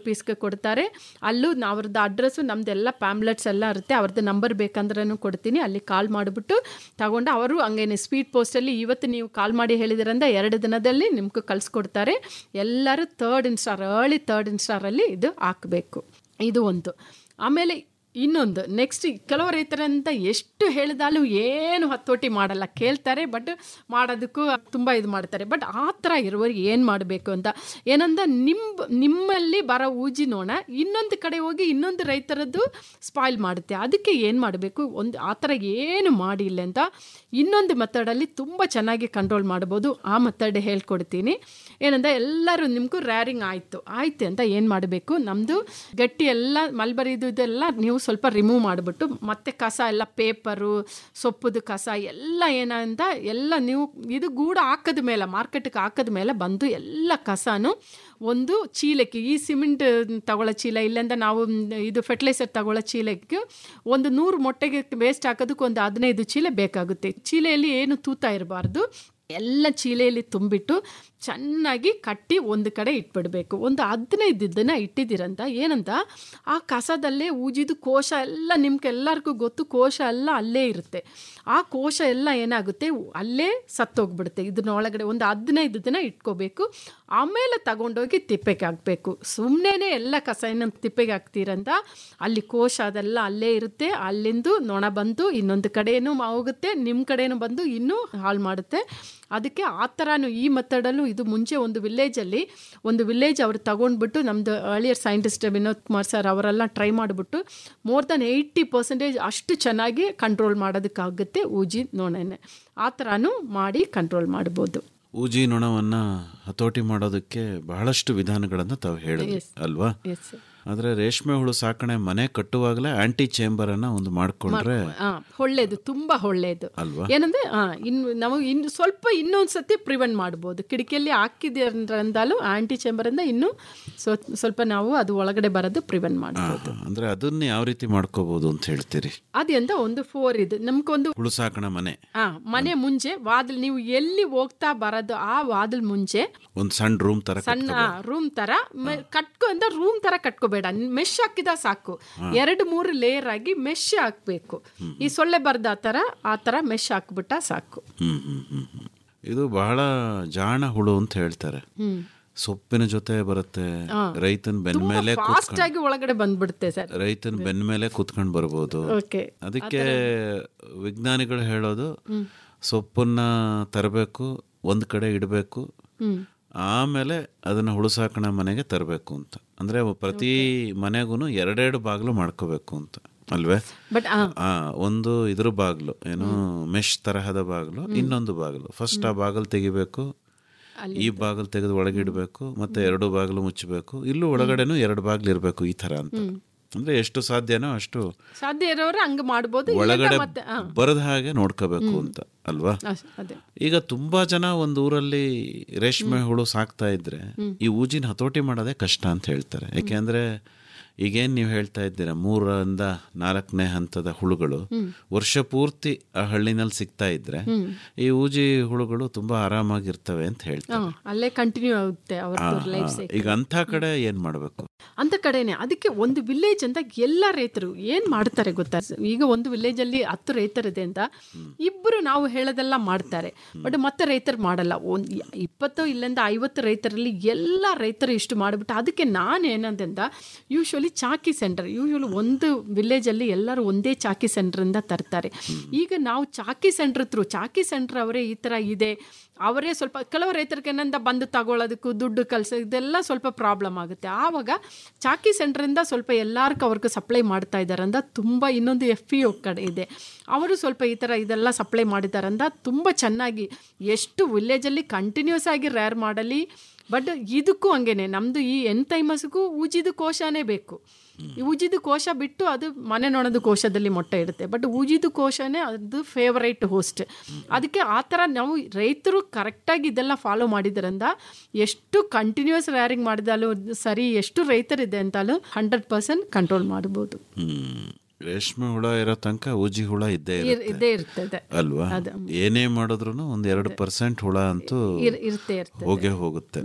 ಕೊಡ್ತಾರೆ ಅಲ್ಲೂ ನಾವು ಅವ್ರದ್ದು ಅಡ್ರೆಸ್ಸು ನಮ್ದೆಲ್ಲ ಪ್ಯಾಮ್ಲೆಟ್ಸ್ ಎಲ್ಲ ಇರುತ್ತೆ ಅವ್ರದ್ದು ನಂಬರ್ ಬೇಕಂದ್ರೂ ಕೊಡ್ತೀನಿ ಅಲ್ಲಿ ಕಾಲ್ ಮಾಡಿಬಿಟ್ಟು ತಗೊಂಡು ಅವರು ಹಂಗೇನೆ ಸ್ಪೀಡ್ ಪೋಸ್ಟಲ್ಲಿ ಇವತ್ತು ನೀವು ಕಾಲ್ ಮಾಡಿ ಹೇಳಿದ್ರಂದ ಎರಡು ದಿನದಲ್ಲಿ ನಿಮ್ಗೆ ಕಳಿಸ್ಕೊಡ್ತಾರೆ ಎಲ್ಲರೂ ತರ್ಡ್ ಇನ್ಸ್ಟಾರ್ ಅರ್ಲಿ ತರ್ಡ್ ಇನ್ಸ್ಟಾರಲ್ಲಿ ಇದು ಹಾಕಬೇಕು ಇದು ಒಂದು ಆಮೇಲೆ ಇನ್ನೊಂದು ನೆಕ್ಸ್ಟ್ ಕೆಲವು ರೈತರಂತ ಎಷ್ಟು ಹೇಳಿದಾಲು ಏನು ಹತೋಟಿ ಮಾಡಲ್ಲ ಕೇಳ್ತಾರೆ ಬಟ್ ಮಾಡೋದಕ್ಕೂ ತುಂಬ ಇದು ಮಾಡ್ತಾರೆ ಬಟ್ ಆ ಥರ ಇರುವವರಿಗೆ ಏನು ಮಾಡಬೇಕು ಅಂತ ಏನಂದ ನಿಮ್ಮ ನಿಮ್ಮಲ್ಲಿ ಬರೋ ಊಜಿ ನೋಣ ಇನ್ನೊಂದು ಕಡೆ ಹೋಗಿ ಇನ್ನೊಂದು ರೈತರದ್ದು ಸ್ಪಾಯ್ಲ್ ಮಾಡುತ್ತೆ ಅದಕ್ಕೆ ಏನು ಮಾಡಬೇಕು ಒಂದು ಆ ಥರ ಏನು ಮಾಡಿಲ್ಲ ಅಂತ ಇನ್ನೊಂದು ಮೆಥಡಲ್ಲಿ ತುಂಬ ಚೆನ್ನಾಗಿ ಕಂಟ್ರೋಲ್ ಮಾಡ್ಬೋದು ಆ ಮೆಥಡ್ ಹೇಳ್ಕೊಡ್ತೀನಿ ಏನಂದ್ರೆ ಎಲ್ಲರೂ ನಿಮಗೂ ರ್ಯಾರಿಂಗ್ ಆಯಿತು ಆಯ್ತು ಅಂತ ಏನು ಮಾಡಬೇಕು ನಮ್ಮದು ಗಟ್ಟಿ ಎಲ್ಲ ಮಲ್ಬರಿದು ಇದೆಲ್ಲ ನೀವು ಸ್ವಲ್ಪ ರಿಮೂವ್ ಮಾಡಿಬಿಟ್ಟು ಮತ್ತೆ ಕಸ ಎಲ್ಲ ಪೇಪರು ಸೊಪ್ಪುದು ಕಸ ಎಲ್ಲ ಏನಂತ ಎಲ್ಲ ನೀವು ಇದು ಗೂಡ ಹಾಕದ ಮೇಲೆ ಮಾರ್ಕೆಟ್ಗೆ ಹಾಕದ ಮೇಲೆ ಬಂದು ಎಲ್ಲ ಕಸನೂ ಒಂದು ಚೀಲಕ್ಕೆ ಈ ಸಿಮೆಂಟ್ ತಗೊಳ್ಳೋ ಚೀಲ ಇಲ್ಲಿಂದ ನಾವು ಇದು ಫರ್ಟಿಲೈಸರ್ ತಗೊಳ್ಳೋ ಚೀಲಕ್ಕೆ ಒಂದು ನೂರು ಮೊಟ್ಟೆಗೆ ವೇಸ್ಟ್ ಹಾಕೋದಕ್ಕೆ ಒಂದು ಹದಿನೈದು ಚೀಲ ಬೇಕಾಗುತ್ತೆ ಚೀಲೆಯಲ್ಲಿ ಏನು ತೂತ ಇರಬಾರ್ದು ಎಲ್ಲ ಚೀಲೆಯಲ್ಲಿ ತುಂಬಿಟ್ಟು ಚೆನ್ನಾಗಿ ಕಟ್ಟಿ ಒಂದು ಕಡೆ ಇಟ್ಬಿಡಬೇಕು ಒಂದು ಹದಿನೈದು ದಿನ ಇಟ್ಟಿದ್ದೀರಂತ ಏನಂತ ಆ ಕಸದಲ್ಲೇ ಊಜಿದು ಕೋಶ ಎಲ್ಲ ನಿಮ್ಗೆಲ್ಲರಿಗೂ ಗೊತ್ತು ಕೋಶ ಎಲ್ಲ ಅಲ್ಲೇ ಇರುತ್ತೆ ಆ ಕೋಶ ಎಲ್ಲ ಏನಾಗುತ್ತೆ ಅಲ್ಲೇ ಸತ್ತೋಗ್ಬಿಡುತ್ತೆ ಇದನ್ನ ಒಳಗಡೆ ಒಂದು ಹದಿನೈದು ದಿನ ಇಟ್ಕೋಬೇಕು ಆಮೇಲೆ ತಗೊಂಡೋಗಿ ತಿಪ್ಪೆಗೆ ಹಾಕಬೇಕು ಸುಮ್ಮನೆ ಎಲ್ಲ ಕಸ ಏನು ತಿಪ್ಪೆಗೆ ಹಾಕ್ತೀರಂತ ಅಲ್ಲಿ ಕೋಶ ಅದೆಲ್ಲ ಅಲ್ಲೇ ಇರುತ್ತೆ ಅಲ್ಲಿಂದು ನೊಣ ಬಂದು ಇನ್ನೊಂದು ಕಡೆಯೂ ಹೋಗುತ್ತೆ ನಿಮ್ಮ ಕಡೆಯೂ ಬಂದು ಇನ್ನೂ ಹಾಳು ಮಾಡುತ್ತೆ ಅದಕ್ಕೆ ಆ ಥರನೂ ಈ ಮೆಥಡಲ್ಲೂ ಇದು ಮುಂಚೆ ಒಂದು ವಿಲೇಜಲ್ಲಿ ಒಂದು ವಿಲೇಜ್ ಅವ್ರು ತಗೊಂಡ್ಬಿಟ್ಟು ನಮ್ಮದು ಅಳಿಯರ್ ಸೈಂಟಿಸ್ಟ್ ವಿನೋದ್ ಕುಮಾರ್ ಸರ್ ಅವರೆಲ್ಲ ಟ್ರೈ ಮಾಡಿಬಿಟ್ಟು ಮೋರ್ ದನ್ ಏಯ್ಟಿ ಪರ್ಸೆಂಟೇಜ್ ಅಷ್ಟು ಚೆನ್ನಾಗಿ ಕಂಟ್ರೋಲ್ ಮಾಡೋದಕ್ಕಾಗುತ್ತೆ ಊಜಿ ನೊಣನೆ ಆ ಥರನೂ ಮಾಡಿ ಕಂಟ್ರೋಲ್ ಮಾಡ್ಬೋದು
ಊಜಿ ನೊಣವನ್ನ ಹತೋಟಿ ಮಾಡೋದಕ್ಕೆ ಬಹಳಷ್ಟು ವಿಧಾನಗಳನ್ನು ತಾವು ಹೇಳಿದ್ರಿ
Yes.
ಅಲ್ವಾ
Yes, sir.
ಆದ್ರೆ ರೇಷ್ಮೆ ಹುಳು ಸಾಕಣೆ ಮನೆ ಕಟ್ಟುವಾಗಲೇ ಆಂಟಿ ಚೇಂಬರ್ ಅನ್ನ ಒಂದು ಮಾಡ್ಕೊಂಡ್ರೆ
ಆ, ಒಳ್ಳೇದು ತುಂಬಾ ಒಳ್ಳೇದು
ಅಲ್ವಾ?
ಏನಂದ್ರೆ ಆ, ಇನ್ನು ನಾವು ಇನ್ನು ಸ್ವಲ್ಪ ಇನ್ನೊಂದು ಸತಿ ಪ್ರಿವೆಂಟ್ ಮಾಡ್ಬೋದು ಕಿಟಕಿಯಲ್ಲಿ ಹಾಕಿದೆ ಅಂದಾಲು ಆಂಟಿ ಚೇಂಬರ್ ಇಂದ ಇನ್ನು ಸ್ವ- ಸ್ವಲ್ಪ ನಾವು ಅದು ಒಳಗಡೆ ಬರೋದು ಪ್ರಿವೆಂಟ್
ಆ,
ಮಾಡ್ಬೋದು
ಅಂದ್ರೆ ಅದನ್ನ ಯಾವ ರೀತಿ ಮಾಡ್ಕೋಬಹುದು ಅಂತ ಹೇಳ್ತೀರಿ
ಅದೆಂತ ಒಂದು ಫೋರ್ ಇದು ನಮ್ಗೊಂದು
ಹುಳು ಸಾಕಣ ಮನೆ
ಆ ಮನೆ ಮುಂಚೆ ವಾದಲ್ ನೀವು ಎಲ್ಲಿ ಹೋಗ್ತಾ ಬರೋದು ಆ ವಾದಲ್ ಮುಂಚೆ
ಒಂದ್ ಸಣ್ಣ ರೂಮ್ ತರ
ಸಣ್ಣ ರೂಮ್ ತರ ಮ- ಕಟ್ಕೊ ಅಂತ ರೂಮ್ ತರ ಕಟ್ಕೋಬೇಡ ಮೆಶ್ ಹಾಕಿದ ಸಾಕು ಎರಡು ಮೂರು ಲೇಯರ್ ಆಗಿ ಮೆಶ್ ಹಾಕ್ಬೇಕು ಈ ಸೊಳ್ಳೆ ಬರ್ದ ಆ ತರ ಆ ತರ ಮೆಶ್ ಹಾಕ್ಬಿಟ್ಟ ಸಾಕು
ಹ್ಮ್ ಹ್ಮ್ ಹ್ಮ್ ಹ್ಮ್. ಇದು ಬಹಳ ಜಾಣ ಹುಳು ಅಂತ ಹೇಳ್ತಾರೆ ಸೊಪ್ಪಿನ ಜೊತೆ ಬರುತ್ತೆ ರೈತನ ಬೆನ್ ಮೇಲೆ
ಫಾಸ್ಟ್ ಆಗಿ ಒಳಗಡೆ ಬಂದ್ಬಿಡುತ್ತೆ ಸರ್
ರೈತನ ಬೆನ್ ಮೇಲೆ ಕುತ್ಕೊಂಡು ಬರ್ಬೋದು
ಓಕೆ
ಅದಕ್ಕೆ ವಿಜ್ಞಾನಿಗಳು ಹೇಳೋದು ಸೊಪ್ಪನ್ನ ತರಬೇಕು ಒಂದ್ ಕಡೆ ಇಡಬೇಕು ಆಮೇಲೆ ಅದನ್ನ ಹುಳು ಸಾಕಣ ಮನೆಗೆ ತರಬೇಕು ಅಂತ ಅಂದ್ರೆ ಪ್ರತಿ ಮನೆಗೂ ಎರಡೆರಡು ಬಾಗಿಲು ಮಾಡ್ಕೋಬೇಕು ಅಂತ ಅಲ್ವೇ
ಬಟ್
ಆ ಒಂದು ಇದ್ರ ಬಾಗಿಲು ಏನು ಮೆಶ್ ತರಹದ ಬಾಗಿಲು ಇನ್ನೊಂದು ಬಾಗಿಲು ಫಸ್ಟ್ ಆ ಬಾಗಿಲು ತೆಗಿಬೇಕು ಈ ಬಾಗಿಲು ತೆಗೆದು ಒಳಗಿಡಬೇಕು ಮತ್ತೆ ಎರಡು ಬಾಗಿಲು ಮುಚ್ಚಬೇಕು ಇಲ್ಲೂ ಒಳಗಡೆನೂ ಎರಡು ಬಾಗಿಲು ಇರಬೇಕು ಈ ತರ ಅಂತ ಅಂದ್ರೆ ಎಷ್ಟು ಸಾಧ್ಯನೋ ಅಷ್ಟು
ಸಾಧ್ಯ ಇರೋರು ಹಂಗ ಮಾಡ್ಬೋದು ಇಲ್ಲ
ಒಳಗಡೆ
ಮತ್ತೆ ಆ,
ಬರದ ಹಾಗೆ ನೋಡ್ಕೋಬೇಕು ಅಂತ ಅಲ್ವಾ
ಅಷ್ಟ್- ಅದೇ
ಈಗ ತುಂಬಾ ಜನ ಒಂದು ಊರಲ್ಲಿ ರೇಷ್ಮೆ ಹುಳು ಸಾಕ್ತಾ ಇದ್ರೆ ಈ ಊಜಿನ ಹತೋಟಿ ಮಾಡೋದೇ ಕಷ್ಟ ಅಂತ ಹೇಳ್ತಾರೆ ಯಾಕೆಂದ್ರೆ ಈಗೇನ್ ನೀವು ಹೇಳ್ತಾ ಇದ್ದೀರಾ ಮೂರರಿಂದ ನಾಲ್ಕನೇ ಹಂತದ ಹುಳುಗಳು ವರ್ಷ ಪೂರ್ತಿ ಆ ಹಳ್ಳಿನಲ್ಲಿ ಸಿಗ್ತಾ ಇದ್ರೆ ಈ ಊಜಿ ಹುಳುಗಳು ತುಂಬಾ ಆರಾಮಾಗಿರ್ತವೆ ಅಂತ ಹೇಳ್ತಾರೆ
ಆ, ಅಲ್ಲೇ ಕಂಟಿನ್ಯೂ ಆಗುತ್ತೆ
ಆ,
ಅವ್ರದ್ದು ಲೈಫ್
ಆ,
ಸೈಕಲ್
ಈಗ ಅಂಥ ಕಡೆ ಏನ್ ಮಾಡ್ಬೇಕು
ಅಂತ ಕಡೆನೆ ಅದಕ್ಕೆ ಒಂದು ವಿಲೇಜ್ ಅಂತ ಎಲ್ಲ ರೈತರು ಏನ್ ಮಾಡ್ತಾರೆ ಗೊತ್ತಾ ಈಗ ಒಂದು ವಿಲೇಜ್ ಅಲ್ಲಿ ಹತ್ತು ರೈತರಿದೆ ಅಂತ ಇಬ್ಬರು ನಾವು ಹೇಳೋದೆಲ್ಲ ಮಾಡ್ತಾರೆ ಬಟ್ ಮತ್ತೆ ರೈತರು ಮಾಡಲ್ಲ ಒಂದ್ ಇಪ್ಪತ್ತು ಇಲ್ಲಿಂದ ಐವತ್ತು ರೈತರಲ್ಲಿ ಎಲ್ಲ ರೈತರು ಇಷ್ಟು ಮಾಡಿಬಿಟ್ಟು ಅದಕ್ಕೆ ನಾನು ಏನಂದ ಯೂಶ್ವಲಿ ಚಾಕಿ ಸೆಂಟರ್ ಯೂಶ್ವಲಿ ಒಂದು ವಿಲೇಜ್ ಅಲ್ಲಿ ಎಲ್ಲರೂ ಒಂದೇ ಚಾಕಿ ಸೆಂಟರ್ ಇಂದ ತರ್ತಾರೆ ಈಗ ನಾವು ಚಾಕಿ ಸೆಂಟರ್ ಥ್ರೂ ಚಾಕಿ ಸೆಂಟರ್ ಅವರೇ ಈ ತರ ಇದೆ ಅವರೇ ಸ್ವಲ್ಪ ಕೆಲವು ರೈತರಿಗೆ ಏನಂದ ಬಂದು ತಗೊಳ್ಳೋದಕ್ಕೂ ದುಡ್ಡು ಕಳ್ಸೋ ಇದೆಲ್ಲ ಸ್ವಲ್ಪ ಪ್ರಾಬ್ಲಮ್ ಆಗುತ್ತೆ ಆವಾಗ ಚಾಕಿ ಸೆಂಟ್ರಿಂದ ಸ್ವಲ್ಪ ಎಲ್ಲರಿಗೂ ಅವ್ರಿಗೆ ಸಪ್ಲೈ ಮಾಡ್ತಾ ಇದ್ದಾರೆ ಅಂದ ತುಂಬ ಇನ್ನೊಂದು ಎಫ್ ಪಿ ಒ ಕಡೆ ಇದೆ ಅವರು ಸ್ವಲ್ಪ ಈ ಥರ ಇದೆಲ್ಲ ಸಪ್ಲೈ ಮಾಡಿದಾರಂದ ತುಂಬ ಚೆನ್ನಾಗಿ ಎಷ್ಟು ವಿಲೇಜಲ್ಲಿ ಕಂಟಿನ್ಯೂಸ್ ಆಗಿ ರ್ಯಾರ್ ಮಾಡಲಿ ಬಟ್ ಇದಕ್ಕೂ ಹಂಗೇನೆ ನಮ್ಮದು ಈ ಎನ್ತೈಮಸ್ಗೂ ಉಜಿದು ಕೋಶನೇ ಬೇಕು ಈ ಉಜಿದು ಕೋಶ ಬಿಟ್ಟು ಅದು ಮನೆ ನೊಣದ ಕೋಶದಲ್ಲಿ ಮೊಟ್ಟೆ ಇಡುತ್ತೆ ಬಟ್ ಉಜಿದು ಕೋಶನೇ ಅದು ಫೇವರೈಟ್ ಹೋಸ್ಟ್ ಅದಕ್ಕೆ ಆ ಥರ ನಾವು ರೈತರು ಕರೆಕ್ಟಾಗಿ ಇದೆಲ್ಲ ಫಾಲೋ ಮಾಡಿದ್ರಿಂದ ಎಷ್ಟು ಕಂಟಿನ್ಯೂಸ್ ರ್ಯಾರಿಂಗ್ ಮಾಡಿದಾಲು ಸರಿ ಎಷ್ಟು ರೈತರಿದೆ ಅಂತಾಲು ಹಂಡ್ರೆಡ್ ಪರ್ಸೆಂಟ್ ಕಂಟ್ರೋಲ್ ಮಾಡ್ಬೋದು
ಹ್ಮ್ ರೇಷ್ಮೆ ಹುಳ ಇರೋ ತನಕ ಊಜಿ ಹುಳ ಇದ್ದೇ
ಇರ್-
ಇರುತ್ತೆ
ಇದ್ದೇ ಇರ್ತದೆ
ಅಲ್ವಾ
ಅದು.
ಏನೇ ಮಾಡಿದ್ರು ಒಂದ್ ಎರಡು ಪರ್ಸೆಂಟ್ ಹುಳ ಅಂತೂ
ಇರ್- ಇರ್ತೇ ಇರ್ತದೆ
ಹೋಗೇ ಹೋಗುತ್ತೆ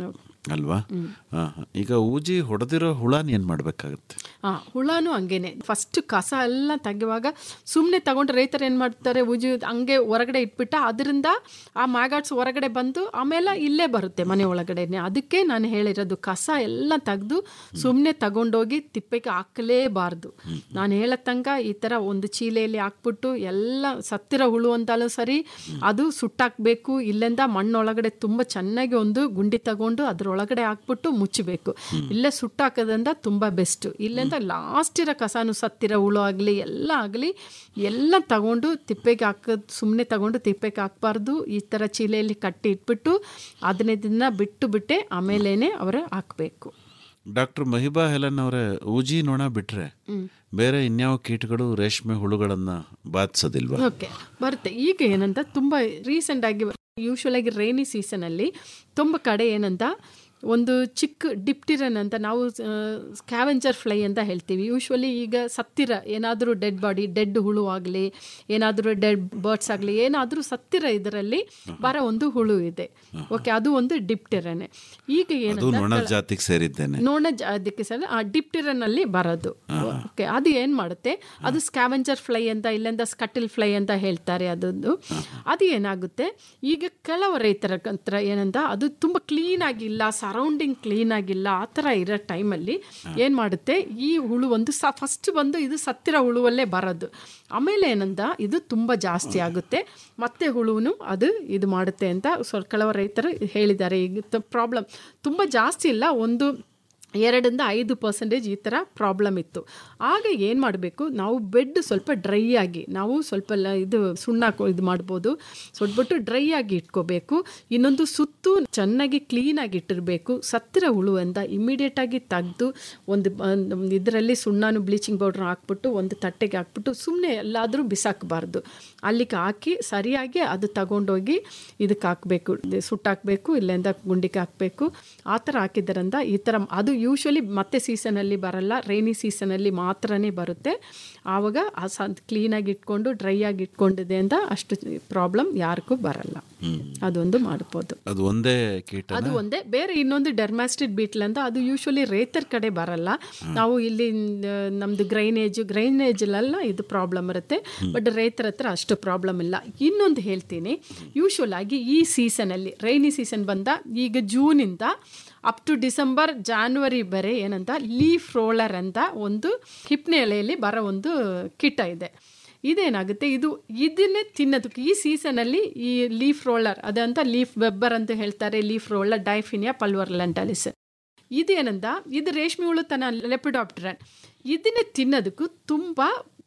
ಅಲ್ವಾ ಹಾ, ಹಾ. ಈಗ ಊಜಿ ಹೊಡೆದಿರೋ ಹುಳನ ಏನ್ ಮಾಡ್ಬೇಕಾಗತ್ತೆ
ಆ ಹುಳನೂ ಹಂಗೇನೆ ಫಸ್ಟ್ ಕಸ ಎಲ್ಲ ತೆಗೆಯುವಾಗ ಸುಮ್ಮನೆ ತಗೊಂಡು ರೈತರು ಏನು ಮಾಡ್ತಾರೆ ಉಜಿ ಹಂಗೆ ಹೊರಗಡೆ ಇಟ್ಬಿಟ್ಟ ಅದರಿಂದ ಆ ಮ್ಯಾಗಾಟ್ಸ್ ಹೊರಗಡೆ ಬಂದು ಆಮೇಲೆ ಇಲ್ಲೇ ಬರುತ್ತೆ ಮನೆ ಒಳಗಡೆನೆ ಅದಕ್ಕೆ ನಾನು ಹೇಳಿರೋದು ಕಸ ಎಲ್ಲ ತೆಗೆದು ಸುಮ್ಮನೆ ತಗೊಂಡೋಗಿ ತಿಪ್ಪೆಗೆ ಹಾಕಲೇಬಾರ್ದು ನಾನು ಹೇಳೋ ತನಕ ಈ ಥರ ಒಂದು ಚೀಲೆಯಲ್ಲಿ ಹಾಕ್ಬಿಟ್ಟು ಎಲ್ಲ ಸತ್ತಿರೋ ಹುಳು ಅಂತಲೂ ಸರಿ ಅದು ಸುಟ್ಟಾಕಬೇಕು ಇಲ್ಲಿಂದ ಮಣ್ಣೊಳಗಡೆ ತುಂಬ ಚೆನ್ನಾಗಿ ಒಂದು ಗುಂಡಿ ತಗೊಂಡು ಅದ್ರೊಳಗಡೆ ಹಾಕ್ಬಿಟ್ಟು ಮುಚ್ಚಬೇಕು ಇಲ್ಲೇ ಸುಟ್ಟಾಕೋದ್ರಿಂದ ತುಂಬ ಬೆಸ್ಟ್ ಇಲ್ಲಿಂದ ಲಾಸ್ಟ್ ಇರೋ ಕಸಾನು ಸತ್ತಿರೋ ಹುಳು ಆಗಲಿ ಎಲ್ಲ ಆಗಲಿ ಎಲ್ಲ ತಗೊಂಡು ತಿಪ್ಪೆಗೆ ಹಾಕೋದು ಸುಮ್ಮನೆ ತಗೊಂಡು ತಿಪ್ಪೆಗೆ ಹಾಕ್ಬಾರ್ದು ಈ ಥರ ಚೀಲೆಯಲ್ಲಿ ಕಟ್ಟಿ ಇಟ್ಬಿಟ್ಟು ಹದಿನೈದು ದಿನ ಬಿಟ್ಟು ಬಿಟ್ಟೆ ಆಮೇಲೇನೆ ಅವರು ಹಾಕಬೇಕು
ಡಾಕ್ಟರ್ ಮಹಿಬಾ ಹೆಲನ್ ಅವರೇ ಊಜಿ ನೊಣ ಬಿಟ್ರೆ ಬೇರೆ ಇನ್ಯಾವ ಕೀಟಗಳು ರೇಷ್ಮೆ ಹುಳುಗಳನ್ನ ಬಾಧಿಸೋದಿಲ್ವಾ
ಓಕೆ ಬರುತ್ತೆ ಈಗ ಏನಂತ ತುಂಬ ರೀಸೆಂಟ್ ಆಗಿ ಯೂಶ್ವಲ್ ಆಗಿ ರೈನಿ ಸೀಸನಲ್ಲಿ ತುಂಬ ಕಡೆ ಏನಂತ ಒಂದು ಚಿಕ್ಕ ಡಿಪ್ಟಿರನ್ ಅಂತ ನಾವು ಸ್ಕ್ಯಾವೆಂಜರ್ ಫ್ಲೈ ಅಂತ ಹೇಳ್ತೀವಿ ಯೂಶ್ವಲಿ ಈಗ ಸತ್ತಿರ ಏನಾದರೂ ಡೆಡ್ ಬಾಡಿ ಡೆಡ್ ಹುಳು ಆಗಲಿ ಏನಾದರೂ ಡೆಡ್ ಬರ್ಡ್ಸ್ ಆಗಲಿ ಏನಾದರೂ ಸತ್ತಿರ ಇದರಲ್ಲಿ ಬರೋ ಒಂದು ಹುಳು ಇದೆ ಓಕೆ ಅದು ಒಂದು ಡಿಪ್ಟಿರನೆ ಈಗ
ಅದು ನೊಣ
ಏನಂತ
ಜಾತಿಗೆ ಸೇರಿದ್ದೇನೆ
ನೋಣ ಜ- ಅದಕ್ಕೆ ಸಲ ಆ ಡಿಪ್ಟಿರನ್ ಅಲ್ಲಿ ಬರೋದು ಓಕೆ ಅದು ಏನ್ ಮಾಡುತ್ತೆ ಅದು ಸ್ಕ್ಯಾವೆಂಜರ್ ಫ್ಲೈ ಅಂತ ಇಲ್ಲಿಂದ ಸ್ಕಟಿಲ್ ಫ್ಲೈ ಅಂತ ಹೇಳ್ತಾರೆ ಅದೊಂದು ಅದು ಏನಾಗುತ್ತೆ ಈಗ ಕೆಲವು ರೈತರ ಹತ್ರ ಏನಂತ ಅದು ತುಂಬ ಕ್ಲೀನ್ ಆಗಿಲ್ಲ ಸರೌಂಡಿಂಗ್ ಕ್ಲೀನ್ ಆಗಿಲ್ಲ ಆ ಥರ ಇರೋ ಟೈಮಲ್ಲಿ ಏನು ಮಾಡುತ್ತೆ ಈ ಹುಳು ಒಂದು ಸ ಫಸ್ಟ್ ಬಂದು ಇದು ಸತ್ತಿರ ಹುಳುವಲ್ಲೇ ಬರೋದು ಆಮೇಲೆ ಏನಂದ ಇದು ತುಂಬ ಜಾಸ್ತಿ ಆಗುತ್ತೆ ಮತ್ತೆ ಹುಳುನು ಅದು ಇದು ಮಾಡುತ್ತೆ ಅಂತ ಸ್ವಲ್ಪ ಕೆಲವು ರೈತರು ಹೇಳಿದ್ದಾರೆ ಈಗ ಪ್ರಾಬ್ಲಮ್ ತುಂಬ ಜಾಸ್ತಿ ಇಲ್ಲ ಒಂದು ಎರಡರಿಂದ ಐದು ಪರ್ಸೆಂಟೇಜ್ ಈ ಥರ ಪ್ರಾಬ್ಲಮ್ ಇತ್ತು ಆಗ ಏನು ಮಾಡಬೇಕು ನಾವು ಬೆಡ್ ಸ್ವಲ್ಪ ಡ್ರೈ ಆಗಿ ನಾವು ಸ್ವಲ್ಪ ಲ- ಇದು ಸುಣ್ಣ ಹಾಕೋ- ಇದು ಮಾಡ್ಬೋದು ಸೊಟ್ಬಿಟ್ಟು ಡ್ರೈ ಆಗಿ ಇಟ್ಕೋಬೇಕು ಇನ್ನೊಂದು ಸುತ್ತು ಚೆನ್ನಾಗಿ ಕ್ಲೀನಾಗಿ ಇಟ್ಟಿರಬೇಕು ಸತ್ತಿರ ಹುಳು ಅಂತ ಇಮಿಡಿಯೇಟಾಗಿ ತೆಗೆದು ಒಂದು ಇದರಲ್ಲಿ ಸುಣ್ಣನು ಬ್ಲೀಚಿಂಗ್ ಪೌಡ್ರ್ ಹಾಕ್ಬಿಟ್ಟು ಒಂದು ತಟ್ಟೆಗೆ ಹಾಕ್ಬಿಟ್ಟು ಸುಮ್ಮನೆ ಎಲ್ಲಾದರೂ ಬಿಸಾಕಬಾರ್ದು ಅಲ್ಲಿಗೆ ಹಾಕಿ ಸರಿಯಾಗಿ ಅದು ತಗೊಂಡೋಗಿ ಇದಕ್ಕೆ ಹಾಕಬೇಕು ಸುಟ್ಟಾಕಬೇಕು ಇಲ್ಲಿಂದ ಗುಂಡಿಗೆ ಹಾಕಬೇಕು ಆ ಥರ ಹಾಕಿದ್ದರಿಂದ ಈ ಥರ ಅದು ಯೂಶ್ವಲಿ ಮತ್ತೆ ಸೀಸನಲ್ಲಿ ಬರಲ್ಲ ರೈನಿ ಸೀಸನಲ್ಲಿ ಮಾತ್ರನೇ ಬರುತ್ತೆ ಆವಾಗ ಆ ಸ ಕ್ಲೀನಾಗಿ ಇಟ್ಕೊಂಡು ಡ್ರೈ ಆಗಿ ಇಟ್ಕೊಂಡಿದೆ ಅಂತ ಅಷ್ಟು ಪ್ರಾಬ್ಲಮ್ ಯಾರಿಗೂ ಬರಲ್ಲ ಅದೊಂದು ಮಾಡ್ಬೋದು
ಅದು ಒಂದೇ ಕೀಟ
ಅದು ಒಂದೇ ಬೇರೆ ಇನ್ನೊಂದು ಡೆರ್ಮಾಸ್ಟಿಡ್ ಬೀಟ್ಲ್ ಅಂತ ಅದು ಯೂಶ್ವಲಿ ರೈತರ ಕಡೆ ಬರಲ್ಲ ನಾವು ಇಲ್ಲಿ ಆ, ನಮ್ದು ಗ್ರೈನೇಜ್ ಗ್ರೈನೇಜಲ್ಲೆಲ್ಲ ಇದು ಪ್ರಾಬ್ಲಮ್ ಇರುತ್ತೆ ಬಟ್ ರೈತರ ಹತ್ರ ಅಷ್ಟು ಪ್ರಾಬ್ಲಮ್ ಇಲ್ಲ ಇನ್ನೊಂದು ಹೇಳ್ತೀನಿ ಯೂಶ್ವಲ್ ಆಗಿ ಈ ಸೀಸನಲ್ಲಿ ರೈನಿ ಸೀಸನ್ ಬಂದ ಈಗ ಜೂನಿಂದ ಅಪ್ ಟು ಡಿಸೆಂಬರ್ ಜಾನ್ವರಿ ಬರೆ ಏನಂತ ಲೀಫ್ ರೋಲರ್ ಅಂತ ಒಂದು ಹಿಪ್ನೆ ಎಲೆಯಲ್ಲಿ ಬರೋ ಒಂದು ಕೀಟ ಇದೆ ಇದೇನಾಗುತ್ತೆ ಇದು ಇದನ್ನೇ ತಿನ್ನೋದಕ್ಕೆ ಈ ಸೀಸನಲ್ಲಿ ಈ ಲೀಫ್ ರೋಲರ್ ಅದಂತ ಲೀಫ್ ವೆಬ್ಬರ್ ಅಂತ ಹೇಳ್ತಾರೆ ಲೀಫ್ ರೋಲರ್ ಡೈಫಿನಿಯಾ ಪಲ್ವರ್ಲೆಂಟಾಲಿಸ್ ಇದೇನಂದ ಇದು ರೇಷ್ಮೆ ಹುಳು ತನ್ನ ಲೆಪಿಡಾಪ್ಟರನ್ ಇದನ್ನೇ ತಿನ್ನೋದಕ್ಕೂ ತುಂಬ